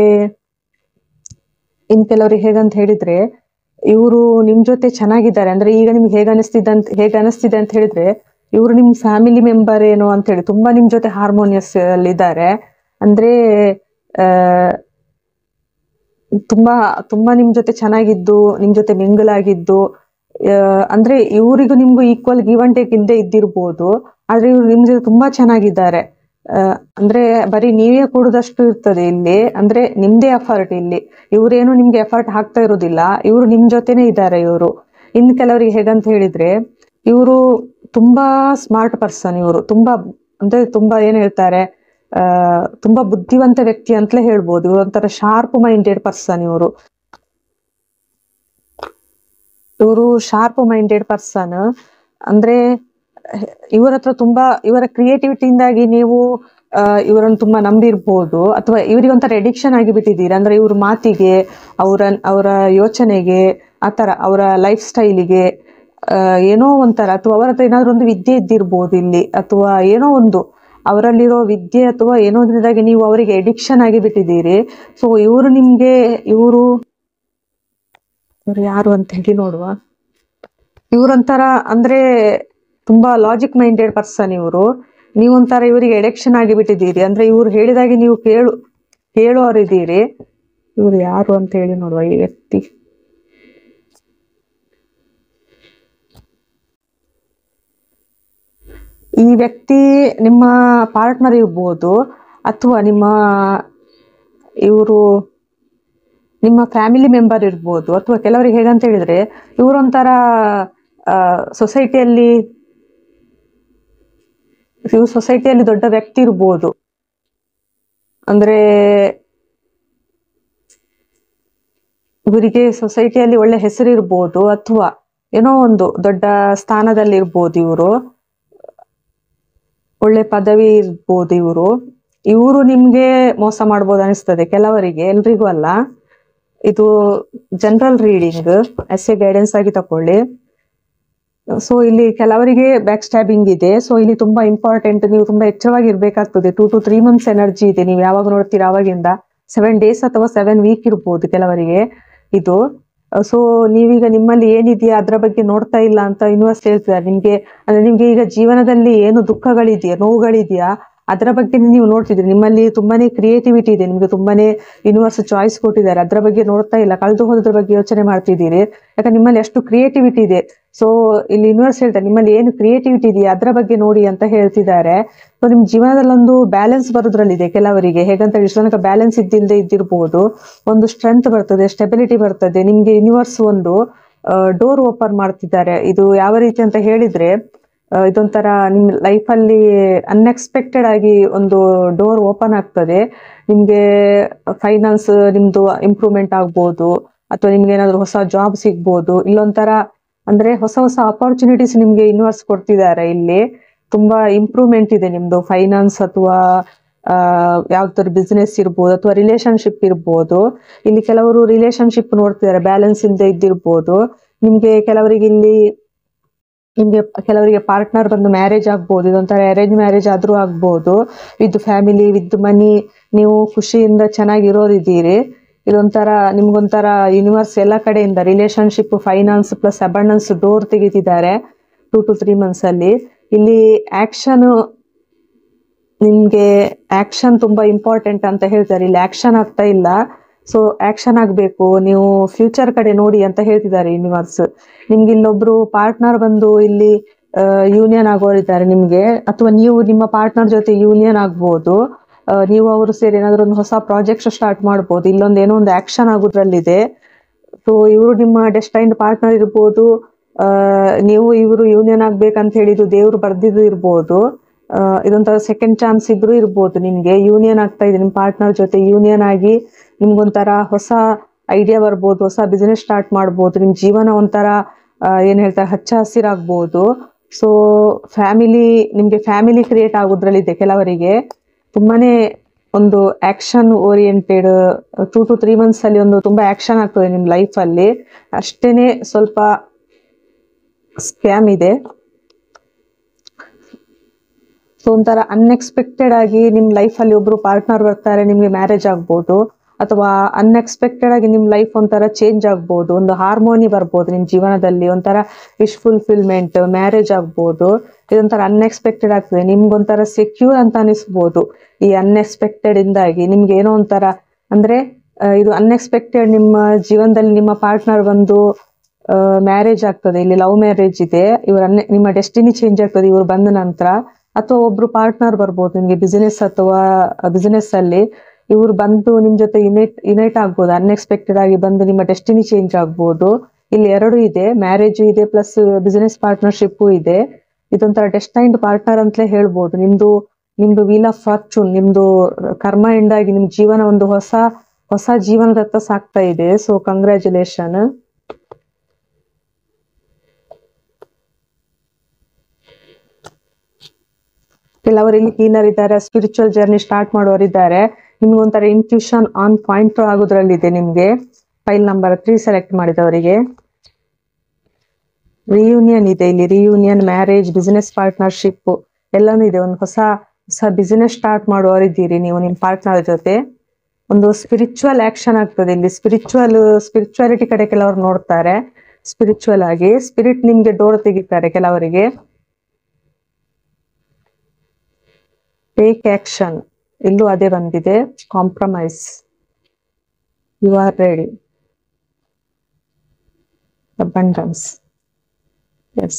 Speaker 1: ಇನ್ ಕೆಲವರಿಗೆ ಹೇಗಂತ ಹೇಳಿದ್ರೆ ಇವರು ನಿಮ್ ಜೊತೆ ಚೆನ್ನಾಗಿದ್ದಾರೆ ಅಂದ್ರೆ ಈಗ ನಿಮ್ಗೆ ಹೇಗೆ ಅನಿಸ್ತಿದೆ ಅಂತ ಹೇಗೆ ಅನಿಸ್ತಿದೆ ಅಂತ ಹೇಳಿದ್ರೆ ಇವರು ನಿಮ್ ಫ್ಯಾಮಿಲಿ ಮೆಂಬರ್ ಏನೋ ಅಂತ ಹೇಳಿ ತುಂಬಾ ನಿಮ್ ಜೊತೆ ಹಾರ್ಮೋನಿಯಸ್ ಅಲ್ಲಿ ಇದ್ದಾರೆ ಅಂದ್ರೆ ಆ ತುಂಬಾ ತುಂಬಾ ನಿಮ್ ಜೊತೆ ಚೆನ್ನಾಗಿದ್ದು ನಿಮ್ ಜೊತೆ ಮಿಂಗಲ್ ಆಗಿದ್ದು ಆ, ಅಂದ್ರೆ ಇವರಿಗೂ ನಿಮ್ಗೂ ಈಕ್ವಲ್ ಗಿವ್ ಅಂಡ್ ಟೇಕ್ ಇಲ್ಲದೆ ಇದ್ದಿರ್ಬೋದು ಆದ್ರೆ ಇವ್ರು ನಿಮ್ ಜೊತೆ ತುಂಬಾ ಚೆನ್ನಾಗಿದ್ದಾರೆ ಆ, ಅಂದ್ರೆ ಬರೀ ನೀವೇ ಕೊಡುದಷ್ಟು ಇರ್ತದೆ ಇಲ್ಲಿ ಅಂದ್ರೆ ನಿಮ್ದೇ ಎಫರ್ಟ್ ಇಲ್ಲಿ ಇವ್ರೇನು ನಿಮ್ಗೆ ಎಫರ್ಟ್ ಹಾಕ್ತಾ ಇರೋದಿಲ್ಲ ಇವರು ನಿಮ್ ಜೊತೆನೆ ಇದ್ದಾರೆ ಇವರು ಇನ್ ಕೆಲವರಿಗೆ ಹೇಗಂತ ಹೇಳಿದ್ರೆ ಇವರು ತುಂಬಾ ಸ್ಮಾರ್ಟ್ ಪರ್ಸನ್ ಇವರು ತುಂಬಾ ಅಂದ್ರೆ ತುಂಬಾ ಏನ್ ಹೇಳ್ತಾರೆ ಆ ತುಂಬಾ ಬುದ್ಧಿವಂತ ವ್ಯಕ್ತಿ ಅಂತಲೇ ಹೇಳ್ಬೋದು ಇವರು ಒಂಥರ ಶಾರ್ಪ್ ಮೈಂಡೆಡ್ ಪರ್ಸನ್ ಇವರು ಇವರು ಶಾರ್ಪ್ ಮೈಂಡೆಡ್ ಪರ್ಸನ್ ಅಂದ್ರೆ ಇವರ ಹತ್ರ ತುಂಬಾ ಇವರ ಕ್ರಿಯೇಟಿವಿಟಿಯಿಂದಾಗಿ ನೀವು ಆ, ಇವರನ್ನು ತುಂಬಾ ನಂಬಿರ್ಬೋದು ಅಥವಾ ಇವರಿಗೆ ಒಂಥರ ಎಡಿಕ್ಷನ್ ಆಗಿ ಬಿಟ್ಟಿದ್ದೀರಿ ಅಂದ್ರೆ ಇವ್ರ ಮಾತಿಗೆ ಅವರ ಅವರ ಯೋಚನೆಗೆ ಆತರ ಅವರ ಲೈಫ್ ಸ್ಟೈಲಿಗೆ ಏನೋ ಒಂಥರ ಅಥವಾ ಅವರ ಹತ್ರ ಏನಾದ್ರೂ ಒಂದು ವಿದ್ಯೆ ಇದ್ದಿರ್ಬೋದು ಇಲ್ಲಿ ಅಥವಾ ಏನೋ ಒಂದು ಅವರಲ್ಲಿರೋ ವಿದ್ಯೆ ಅಥವಾ ಏನೋ ಒಂದ್ರಿಂದಾಗಿ ನೀವು ಅವರಿಗೆ ಎಡಿಕ್ಷನ್ ಆಗಿ ಬಿಟ್ಟಿದ್ದೀರಿ ಸೊ ಇವರು ನಿಮ್ಗೆ ಇವರು ಇವ್ರು ಯಾರು ಅಂತ ಹೇಳಿ ನೋಡುವ ಇವ್ರೊಂಥರ ಅಂದ್ರೆ ತುಂಬಾ ಲಾಜಿಕ್ ಮೈಂಡೆಡ್ ಪರ್ಸನ್ ಇವರು ನೀವೊಂಥರ ಇವರಿಗೆ ಎಲೆಕ್ಷನ್ ಆಗಿ ಬಿಟ್ಟಿದ್ದೀರಿ ಅಂದ್ರೆ ಇವ್ರು ಹೇಳಿದಾಗೆ ನೀವು ಕೇಳು ಕೇಳೋರಿದ್ದೀರಿ ಇವ್ರು ಯಾರು ಅಂತ ಹೇಳಿ ನೋಡುವ ಈ ವ್ಯಕ್ತಿ ಈ ವ್ಯಕ್ತಿ ನಿಮ್ಮ ಪಾರ್ಟ್ನರ್ ಇರ್ಬೋದು ಅಥವಾ ನಿಮ್ಮ ಇವರು ನಿಮ್ಮ ಫ್ಯಾಮಿಲಿ ಮೆಂಬರ್ ಇರ್ಬೋದು ಅಥವಾ ಕೆಲವರಿಗೆ ಹೇಗಂತ ಹೇಳಿದ್ರೆ ಇವರೊಂಥರ ಸೊಸೈಟಿಯಲ್ಲಿ ಇವ್ರು ಸೊಸೈಟಿಯಲ್ಲಿ ದೊಡ್ಡ ವ್ಯಕ್ತಿ ಇರ್ಬೋದು ಅಂದ್ರೆ ಇವರಿಗೆ ಸೊಸೈಟಿಯಲ್ಲಿ ಒಳ್ಳೆ ಹೆಸರು ಇರ್ಬೋದು ಅಥವಾ ಏನೋ ಒಂದು ದೊಡ್ಡ ಸ್ಥಾನದಲ್ಲಿ ಇರ್ಬೋದು ಇವರು ಒಳ್ಳೆ ಪದವಿ ಇರ್ಬೋದು ಇವರು ಇವರು ನಿಮ್ಗೆ ಮೋಸ ಮಾಡ್ಬೋದು ಅನಿಸ್ತದೆ ಕೆಲವರಿಗೆ ಎಲ್ರಿಗೂ ಅಲ್ಲ ಇದು general reading as a guidance ಆಗಿ ತಕೊಳ್ಳಿ ಸೊ ಇಲ್ಲಿ ಕೆಲವರಿಗೆ ಬ್ಯಾಕ್ ಸ್ಟ್ಯಾಬಿಂಗ್ ಇದೆ ಸೊ ಇಲ್ಲಿ ತುಂಬಾ ಇಂಪಾರ್ಟೆಂಟ್ ನೀವು ತುಂಬಾ ಎಚ್ಚರವಾಗಿ ಇರ್ಬೇಕಾಗ್ತದೆ two to three months energy ಇದೆ ನೀವು ಯಾವಾಗ ನೋಡ್ತೀರಾ ಅವಾಗಿಂದ ಸೆವೆನ್ ಡೇಸ್ ಅಥವಾ ಸೆವೆನ್ ವೀಕ್ ಇರ್ಬೋದು ಕೆಲವರಿಗೆ ಇದು ಸೊ ನೀವೀಗ ನಿಮ್ಮಲ್ಲಿ ಏನಿದೆಯಾ ಅದ್ರ ಬಗ್ಗೆ ನೋಡ್ತಾ ಇಲ್ಲ ಅಂತ ಯೂನಿವರ್ಸ್ ಹೇಳ್ತಿದ್ದಾರೆ ನಿಮ್ಗೆ ಅಂದ್ರೆ ನಿಮ್ಗೆ ಈಗ ಜೀವನದಲ್ಲಿ ಏನು ದುಃಖಗಳಿದೆಯಾ ನೋವುಗಳಿದೆಯಾ ಅದರ ಬಗ್ಗೆ ನೀವು ನೋಡ್ತಿದ್ದೀರಿ ನಿಮ್ಮಲ್ಲಿ ತುಂಬಾನೇ ಕ್ರಿಯೇಟಿವಿಟಿ ಇದೆ ನಿಮ್ಗೆ ತುಂಬಾನೇ ಯೂನಿವರ್ಸ್ ಚಾಯ್ಸ್ ಕೊಟ್ಟಿದ್ದಾರೆ ಅದರ ಬಗ್ಗೆ ನೋಡ್ತಾ ಇಲ್ಲ ಕಳೆದು ಹೋದ್ರ ಬಗ್ಗೆ ಯೋಚನೆ ಮಾಡ್ತಿದ್ದೀರಿ ಯಾಕಂದ್ರೆ ನಿಮ್ಮಲ್ಲಿ ಅಷ್ಟು ಕ್ರಿಯೇಟಿವಿಟಿ ಇದೆ ಸೊ ಇಲ್ಲಿ ಯೂನಿವರ್ಸ್ ಹೇಳ್ತಾರೆ ನಿಮ್ಮಲ್ಲಿ ಏನು ಕ್ರಿಯೇಟಿವಿಟಿ ಇದೆಯಾ ಅದರ ಬಗ್ಗೆ ನೋಡಿ ಅಂತ ಹೇಳ್ತಿದ್ದಾರೆ ಸೊ ನಿಮ್ ಜೀವನದಲ್ಲಿ ಒಂದು ಬ್ಯಾಲೆನ್ಸ್ ಬರೋದ್ರಲ್ಲಿದೆ ಕೆಲವರಿಗೆ ಹೇಗಂತ ಇಷ್ಟು ತನಕ ಬ್ಯಾಲೆನ್ಸ್ ಇದ್ದಿಲ್ಲದೆ ಇದ್ದಿರ್ಬೋದು ಒಂದು ಸ್ಟ್ರೆಂತ್ ಬರ್ತದೆ ಸ್ಟೆಬಿಲಿಟಿ ಬರ್ತದೆ ನಿಮ್ಗೆ ಯೂನಿವರ್ಸ್ ಒಂದು ಡೋರ್ ಓಪನ್ ಮಾಡ್ತಿದ್ದಾರೆ ಇದು ಯಾವ ರೀತಿ ಅಂತ ಹೇಳಿದ್ರೆ ಆ, ಇದೊಂಥರ ನಿಮ್ ಲೈಫಲ್ಲಿ ಅನ್ಎಕ್ಸ್ಪೆಕ್ಟೆಡ್ ಆಗಿ ಒಂದು ಡೋರ್ ಓಪನ್ ಆಗ್ತದೆ ನಿಮ್ಗೆ ಫೈನಾನ್ಸ್ ನಿಮ್ದು ಇಂಪ್ರೂವ್ಮೆಂಟ್ ಆಗ್ಬೋದು ಅಥವಾ ನಿಮ್ಗೆ ಏನಾದ್ರು ಹೊಸ ಜಾಬ್ ಸಿಗ್ಬೋದು ಇಲ್ಲೊಂಥರ ಅಂದ್ರೆ ಹೊಸ ಹೊಸ ಅಪಾರ್ಚುನಿಟೀಸ್ ನಿಮ್ಗೆ ಯೂನಿವರ್ಸ್ ಕೊಡ್ತಿದ್ದಾರೆ ಇಲ್ಲಿ ತುಂಬಾ ಇಂಪ್ರೂವ್ಮೆಂಟ್ ಇದೆ ನಿಮ್ದು ಫೈನಾನ್ಸ್ ಅಥವಾ ಆ ಯಾವ್ದಾದ್ರು ಬಿಸ್ನೆಸ್ ಇರ್ಬೋದು ಅಥವಾ ರಿಲೇಶನ್ಶಿಪ್ ಇರ್ಬೋದು ಇಲ್ಲಿ ಕೆಲವರು ರಿಲೇಶನ್ಶಿಪ್ ನೋಡ್ತಿದ್ದಾರೆ ಬ್ಯಾಲೆನ್ಸ್ ಇಲ್ಲದೆ ಇದ್ದಿರ್ಬೋದು ನಿಮ್ಗೆ ಕೆಲವರಿಗೆ ಇಲ್ಲಿ ನಿಮ್ಗೆ ಕೆಲವರಿಗೆ ಪಾರ್ಟ್ನರ್ ಬಂದು ಮ್ಯಾರೇಜ್ ಆಗ್ಬೋದು ಇದೊಂಥರ ಅರೇಂಜ್ ಮ್ಯಾರೇಜ್ ಆದ್ರೂ ಆಗ್ಬೋದು ವಿತ್ ಫ್ಯಾಮಿಲಿ ವಿತ್ ಮನಿ ನೀವು ಖುಷಿಯಿಂದ ಚೆನ್ನಾಗಿರೋರಿದ್ದೀರಿ ಇದೊಂಥರ ನಿಮ್ಗೊಂಥರ ಯೂನಿವರ್ಸ್ ಎಲ್ಲ ಕಡೆಯಿಂದ relationship finance plus abundance door ತೆಗಿತಿದ್ದಾರೆ ಟೂ ಟು ತ್ರೀ ಮಂತ್ಸ್ ಅಲ್ಲಿ ಇಲ್ಲಿ ಆಕ್ಷನ್ ನಿಮ್ಗೆ ಆಕ್ಷನ್ ತುಂಬಾ ಇಂಪಾರ್ಟೆಂಟ್ ಅಂತ ಹೇಳ್ತಾರೆ ಇಲ್ಲಿ ಆಕ್ಷನ್ ಆಗ್ತಾ ಇಲ್ಲ ಸೊ ಆಕ್ಷನ್ ಆಗ್ಬೇಕು ನೀವು ಫ್ಯೂಚರ್ ಕಡೆ ನೋಡಿ ಅಂತ ಹೇಳ್ತಿದ್ದಾರೆ ಯೂನಿವರ್ಸ್ ನಿಮ್ಗೆ ಇಲ್ಲೊಬ್ರು ಪಾರ್ಟ್ನರ್ ಬಂದು ಇಲ್ಲಿ ಯೂನಿಯನ್ ಆಗೋರಿದ್ದಾರೆ ನಿಮ್ಗೆ ಅಥವಾ ನೀವು ನಿಮ್ಮ ಪಾರ್ಟ್ನರ್ ಜೊತೆ ಯೂನಿಯನ್ ಆಗ್ಬೋದು ಆ, ನೀವು ಅವರು ಸೇರಿ ಏನಾದ್ರು ಒಂದು ಹೊಸ ಪ್ರಾಜೆಕ್ಟ್ ಸ್ಟಾರ್ಟ್ ಮಾಡ್ಬೋದು ಇಲ್ಲೊಂದು ಏನೋ ಒಂದು ಆಕ್ಷನ್ ಆಗೋದ್ರಲ್ಲಿದೆ ಸೊ ಇವರು ನಿಮ್ಮ ಡೆಸ್ಟೈನ್ಡ್ ಪಾರ್ಟ್ನರ್ ಇರ್ಬೋದು ಆ, ನೀವು ಇವರು ಯೂನಿಯನ್ ಆಗ್ಬೇಕಂತ ಹೇಳಿದ್ದು ದೇವ್ರು ಬರ್ದಿದ್ದು ಇರ್ಬೋದು ಆ, ಇದೊಂಥರ ಸೆಕೆಂಡ್ ಚಾನ್ಸ್ ಇದ್ರು ಇರ್ಬೋದು ನಿಮ್ಗೆ ಯೂನಿಯನ್ ಆಗ್ತಾ ಇದೆ ನಿಮ್ಮ ಪಾರ್ಟ್ನರ್ ಜೊತೆ ಯೂನಿಯನ್ ಆಗಿ ನಿಮ್ಗೊಂಥರ ಹೊಸ ಐಡಿಯಾ ಬರ್ಬೋದು ಹೊಸ ಬಿಸ್ನೆಸ್ ಸ್ಟಾರ್ಟ್ ಮಾಡ್ಬೋದು ನಿಮ್ ಜೀವನ ಒಂಥರ ಆ, ಏನ್ ಹೇಳ್ತಾರೆ ಹಚ್ಚ ಹಸಿರಾಗ್ಬೋದು ಸೊ ಫ್ಯಾಮಿಲಿ ನಿಮ್ಗೆ ಫ್ಯಾಮಿಲಿ ಕ್ರಿಯೇಟ್ ಆಗೋದ್ರಲ್ಲಿದೆ ಕೆಲವರಿಗೆ ತುಂಬಾನೇ ಒಂದು action oriented two to three months ಅಲ್ಲಿ ಒಂದು ತುಂಬಾ ಆಕ್ಷನ್ ಆಗ್ತದೆ ನಿಮ್ ಲೈಫ್ ಅಲ್ಲಿ ಅಷ್ಟೇನೆ ಸ್ವಲ್ಪ ಸ್ಕ್ಯಾಮ್ ಇದೆ ಸೊ ಒಂಥರ ಅನ್ಎಕ್ಸ್ಪೆಕ್ಟೆಡ್ ಆಗಿ ನಿಮ್ ಲೈಫ್ ಅಲ್ಲಿ ಒಬ್ರು ಪಾರ್ಟ್ನರ್ ಬರ್ತಾರೆ ನಿಮ್ಗೆ ಮ್ಯಾರೇಜ್ ಆಗ್ಬೋದು ಅಥವಾ ಅನ್ಎಕ್ಸ್ಪೆಕ್ಟೆಡ್ ಆಗಿ ನಿಮ್ ಲೈಫ್ ಒಂಥರ ಚೇಂಜ್ ಆಗ್ಬೋದು ಒಂದು ಹಾರ್ಮೋನಿ ಬರ್ಬೋದು ನಿಮ್ ಜೀವನದಲ್ಲಿ ಒಂಥರ ವಿಶ್ ಫುಲ್ಫಿಲ್ಮೆಂಟ್ ಮ್ಯಾರೇಜ್ ಆಗ್ಬೋದು ಇದೊಂಥರ ಅನ್ಎಕ್ಸ್ಪೆಕ್ಟೆಡ್ ಆಗ್ತದೆ ನಿಮ್ಗೊಂಥರ ಸೆಕ್ಯೂರ್ ಅಂತ ಅನಿಸ್ಬೋದು ಈ ಅನ್ಎಕ್ಸ್ಪೆಕ್ಟೆಡ್ ಇಂದಾಗಿ ನಿಮ್ಗೆ ಏನೋ ಒಂಥರ ಅಂದ್ರೆ ಆ, ಇದು ಅನ್ಎಕ್ಸ್ಪೆಕ್ಟೆಡ್ ನಿಮ್ಮ ಜೀವನದಲ್ಲಿ ನಿಮ್ಮ ಪಾರ್ಟ್ನರ್ ಬಂದು ಮ್ಯಾರೇಜ್ ಆಗ್ತದೆ ಇಲ್ಲಿ ಲವ್ ಮ್ಯಾರೇಜ್ ಇದೆ ಇವ್ರ ನಿಮ್ಮ ಡೆಸ್ಟಿನಿ ಚೇಂಜ್ ಆಗ್ತದೆ ಇವ್ರು ಬಂದ ನಂತರ ಅಥವಾ ಒಬ್ರು ಪಾರ್ಟ್ನರ್ ಬರ್ಬೋದು ನಿಮ್ಗೆ ಬಿಸಿನೆಸ್ ಅಥವಾ ಬಿಸಿನೆಸ್ ಅಲ್ಲಿ ಇವ್ರು ಬಂದು ನಿಮ್ ಜೊತೆ ಯುನೈಟ್ ಯುನೈಟ್ ಆಗ್ಬೋದು ಅನ್ಎಕ್ಸ್ಪೆಕ್ಟೆಡ್ ಆಗಿ ಬಂದು ನಿಮ್ಮ ಡೆಸ್ಟಿನಿ ಚೇಂಜ್ ಆಗ್ಬೋದು ಇಲ್ಲಿ ಎರಡು ಇದೆ ಮ್ಯಾರೇಜ್ ಇದೆ ಪ್ಲಸ್ ಬಿಸಿನೆಸ್ ಪಾರ್ಟ್ನರ್ಶಿಪ್ ಇದೆ ಇದೊಂಥರ ಡೆಸ್ಟೈನ್ಡ್ ಪಾರ್ಟ್ನರ್ ಅಂತಲೇ ಹೇಳ್ಬೋದು ನಿಮ್ದು ನಿಮ್ದು ವೀಲ್ ಆಫ್ ಫಾರ್ಚೂನ್ ನಿಮ್ದು ಕರ್ಮ ಎಂಡಾಗಿ ನಿಮ್ ಜೀವನ ಒಂದು ಹೊಸ ಹೊಸ ಜೀವನದತ್ತ ಸಾಕ್ತಾ ಇದೆ ಸೊ ಕಂಗ್ರ್ಯಾಚುಲೇಷನ್ ಕೆಲವರು ಇಲ್ಲಿ ಹೀಲರ್ ಇದ್ದಾರೆ ಸ್ಪಿರಿಚುವಲ್ ಜರ್ನಿ ಸ್ಟಾರ್ಟ್ ಮಾಡೋರಿದ್ದಾರೆ ನಿಮ್ಗೆ ಒಂಥರ ಇನ್ಟ್ಯೂಷನ್ ಆನ್ ಪಾಯಿಂಟ್ ಆಗೋದ್ರಲ್ಲಿದೆ ನಿಮ್ಗೆ ಫೈಲ್ ನಂಬರ್ ತ್ರೀ ಸೆಲೆಕ್ಟ್ ಮಾಡಿದವರಿಗೆ ರಿಯೂನಿಯನ್ ಇದೆ ಇಲ್ಲಿ ರಿಯೂನಿಯನ್ ಮ್ಯಾರೇಜ್ ಬಿಸಿನೆಸ್ ಪಾರ್ಟ್ನರ್ಶಿಪ್ ಎಲ್ಲಾನು ಇದೆ ಒಂದು ಹೊಸ ಹೊಸ ಬಿಸಿನೆಸ್ ಸ್ಟಾರ್ಟ್ ಮಾಡುವವರಿದ್ದೀರಿ ನೀವು ನಿಮ್ಮ ಪಾರ್ಟ್ನರ್ ಜೊತೆ ಒಂದು ಸ್ಪಿರಿಚುವಲ್ ಆಕ್ಷನ್ ಆಗ್ತದೆ ಇಲ್ಲಿ ಸ್ಪಿರಿಚುವಲ್ ಸ್ಪಿರಿಚುವಾಲಿಟಿ ಕಡೆ ಕೆಲವರು ನೋಡ್ತಾರೆ ಸ್ಪಿರಿಚುವಲ್ ಆಗಿ ಸ್ಪಿರಿಟ್ ನಿಮ್ಗೆ ಡೋರ್ ತೆಗಿತಾರೆ ಕೆಲವರಿಗೆ ಟೇಕ್ ಆಕ್ಷನ್ ಇಲ್ಲೂ ಅದೇ ಬಂದಿದೆ compromise you are ready abundance as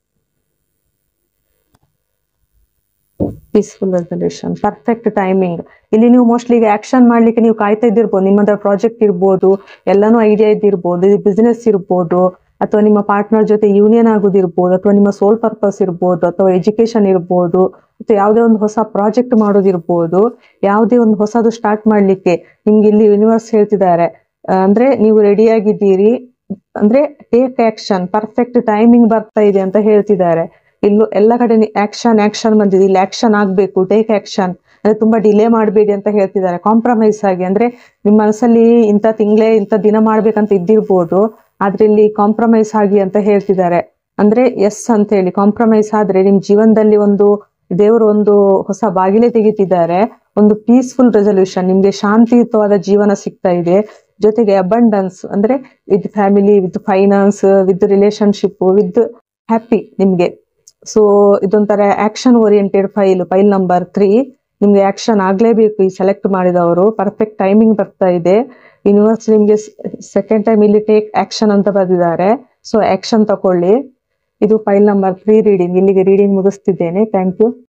Speaker 1: peaceful resolution perfect timing ಇಲ್ಲಿ ನೀವು ಮೋಸ್ಟ್ಲಿ ಈಗ ಆಕ್ಷನ್ ಮಾಡ್ಲಿಕ್ಕೆ ನೀವು ಕಾಯ್ತಾ ಇದ್ದಿರ್ಬೋದು ನಿಮ್ಮದ್ರ ಪ್ರಾಜೆಕ್ಟ್ ಇರ್ಬೋದು ಎಲ್ಲಾನು ಐಡಿಯಾ ಇದ್ದಿರ್ಬೋದು ಇದು ಬಿಸ್ನೆಸ್ ಇರ್ಬೋದು ಅಥವಾ ನಿಮ್ಮ ಪಾರ್ಟ್ನರ್ ಜೊತೆ ಯೂನಿಯನ್ ಆಗೋದಿರ್ಬೋದು ಅಥವಾ ನಿಮ್ಮ ಸೋಲ್ ಪರ್ಪಸ್ ಇರ್ಬೋದು ಅಥವಾ ಎಜುಕೇಶನ್ ಇರ್ಬೋದು ಅಥವಾ ಯಾವುದೇ ಒಂದು ಹೊಸ ಪ್ರಾಜೆಕ್ಟ್ ಮಾಡೋದಿರ್ಬೋದು ಯಾವುದೇ ಒಂದು ಹೊಸದು ಸ್ಟಾರ್ಟ್ ಮಾಡ್ಲಿಕ್ಕೆ ನಿಮ್ಗೆ ಇಲ್ಲಿ ಯೂನಿವರ್ಸ್ ಹೇಳ್ತಿದ್ದಾರೆ ಆ, ಅಂದ್ರೆ ನೀವು ರೆಡಿ ಆಗಿದ್ದೀರಿ ಅಂದ್ರೆ ಟೇಕ್ ಆಕ್ಷನ್ ಪರ್ಫೆಕ್ಟ್ ಟೈಮಿಂಗ್ ಬರ್ತಾ ಇದೆ ಅಂತ ಹೇಳ್ತಿದ್ದಾರೆ ಇಲ್ಲೂ ಎಲ್ಲ ಕಡೆ ಆಕ್ಷನ್ ಆಕ್ಷನ್ ಬಂದಿದೆ ಇಲ್ಲಿ ಆಕ್ಷನ್ ಆಗ್ಬೇಕು ಟೇಕ್ ಆಕ್ಷನ್ ಅಂದ್ರೆ ತುಂಬಾ ಡಿಲೇ ಮಾಡಬೇಡಿ ಅಂತ ಹೇಳ್ತಿದ್ದಾರೆ ಕಾಂಪ್ರಮೈಸ್ ಆಗಿ ಅಂದ್ರೆ ನಿಮ್ಮ ಮನಸ್ಸಲ್ಲಿ ಇಂಥ ತಿಂಗಳೇ ಇಂಥ ದಿನ ಮಾಡ್ಬೇಕಂತ ಇದ್ದಿರ್ಬೋದು ಆದ್ರೆ ಇಲ್ಲಿ ಕಾಂಪ್ರಮೈಸ್ ಆಗಿ ಅಂತ ಹೇಳ್ತಿದ್ದಾರೆ ಅಂದ್ರೆ ಎಸ್ ಅಂತ ಹೇಳಿ ಕಾಂಪ್ರಮೈಸ್ ಆದ್ರೆ ನಿಮ್ ಜೀವನದಲ್ಲಿ ಒಂದು ದೇವರು ಒಂದು ಹೊಸ ಬಾಗಿಲೆ ತೆಗಿತಿದ್ದಾರೆ ಒಂದು ಪೀಸ್ಫುಲ್ ರೆಸಲ್ಯೂಷನ್ ನಿಮ್ಗೆ ಶಾಂತಿಯುತವಾದ ಜೀವನ ಸಿಗ್ತಾ ಇದೆ ಜೊತೆಗೆ ಅಬಂಡನ್ಸ್ ಅಂದ್ರೆ with family with finance with relationship with happy ನಿಮ್ಗೆ ಸೊ ಇದೊಂಥರ action oriented file file number three ನಿಮ್ಗೆ ಆಕ್ಷನ್ ಆಗ್ಲೇಬೇಕು ಈ ಸೆಲೆಕ್ಟ್ ಮಾಡಿದವರು ಪರ್ಫೆಕ್ಟ್ ಟೈಮಿಂಗ್ ಬರ್ತಾ ಇದೆ ಯೂನಿವರ್ಸ್ ನಿಮ್ಗೆ ಸೆಕೆಂಡ್ ಟೈಮ್ ಇಲ್ಲಿ ಟೇಕ್ ಆಕ್ಷನ್ ಅಂತ ಬರೆದಿದ್ದಾರೆ ಸೊ ಆಕ್ಷನ್ ತಕೊಳ್ಳಿ ಇದು ಫೈಲ್ ನಂಬರ್ ತ್ರೀ ರೀಡಿಂಗ್ ಇಲ್ಲಿಗೆ ರೀಡಿಂಗ್ ಮುಗಿಸ್ತಿದ್ದೇನೆ ಥ್ಯಾಂಕ್ ಯು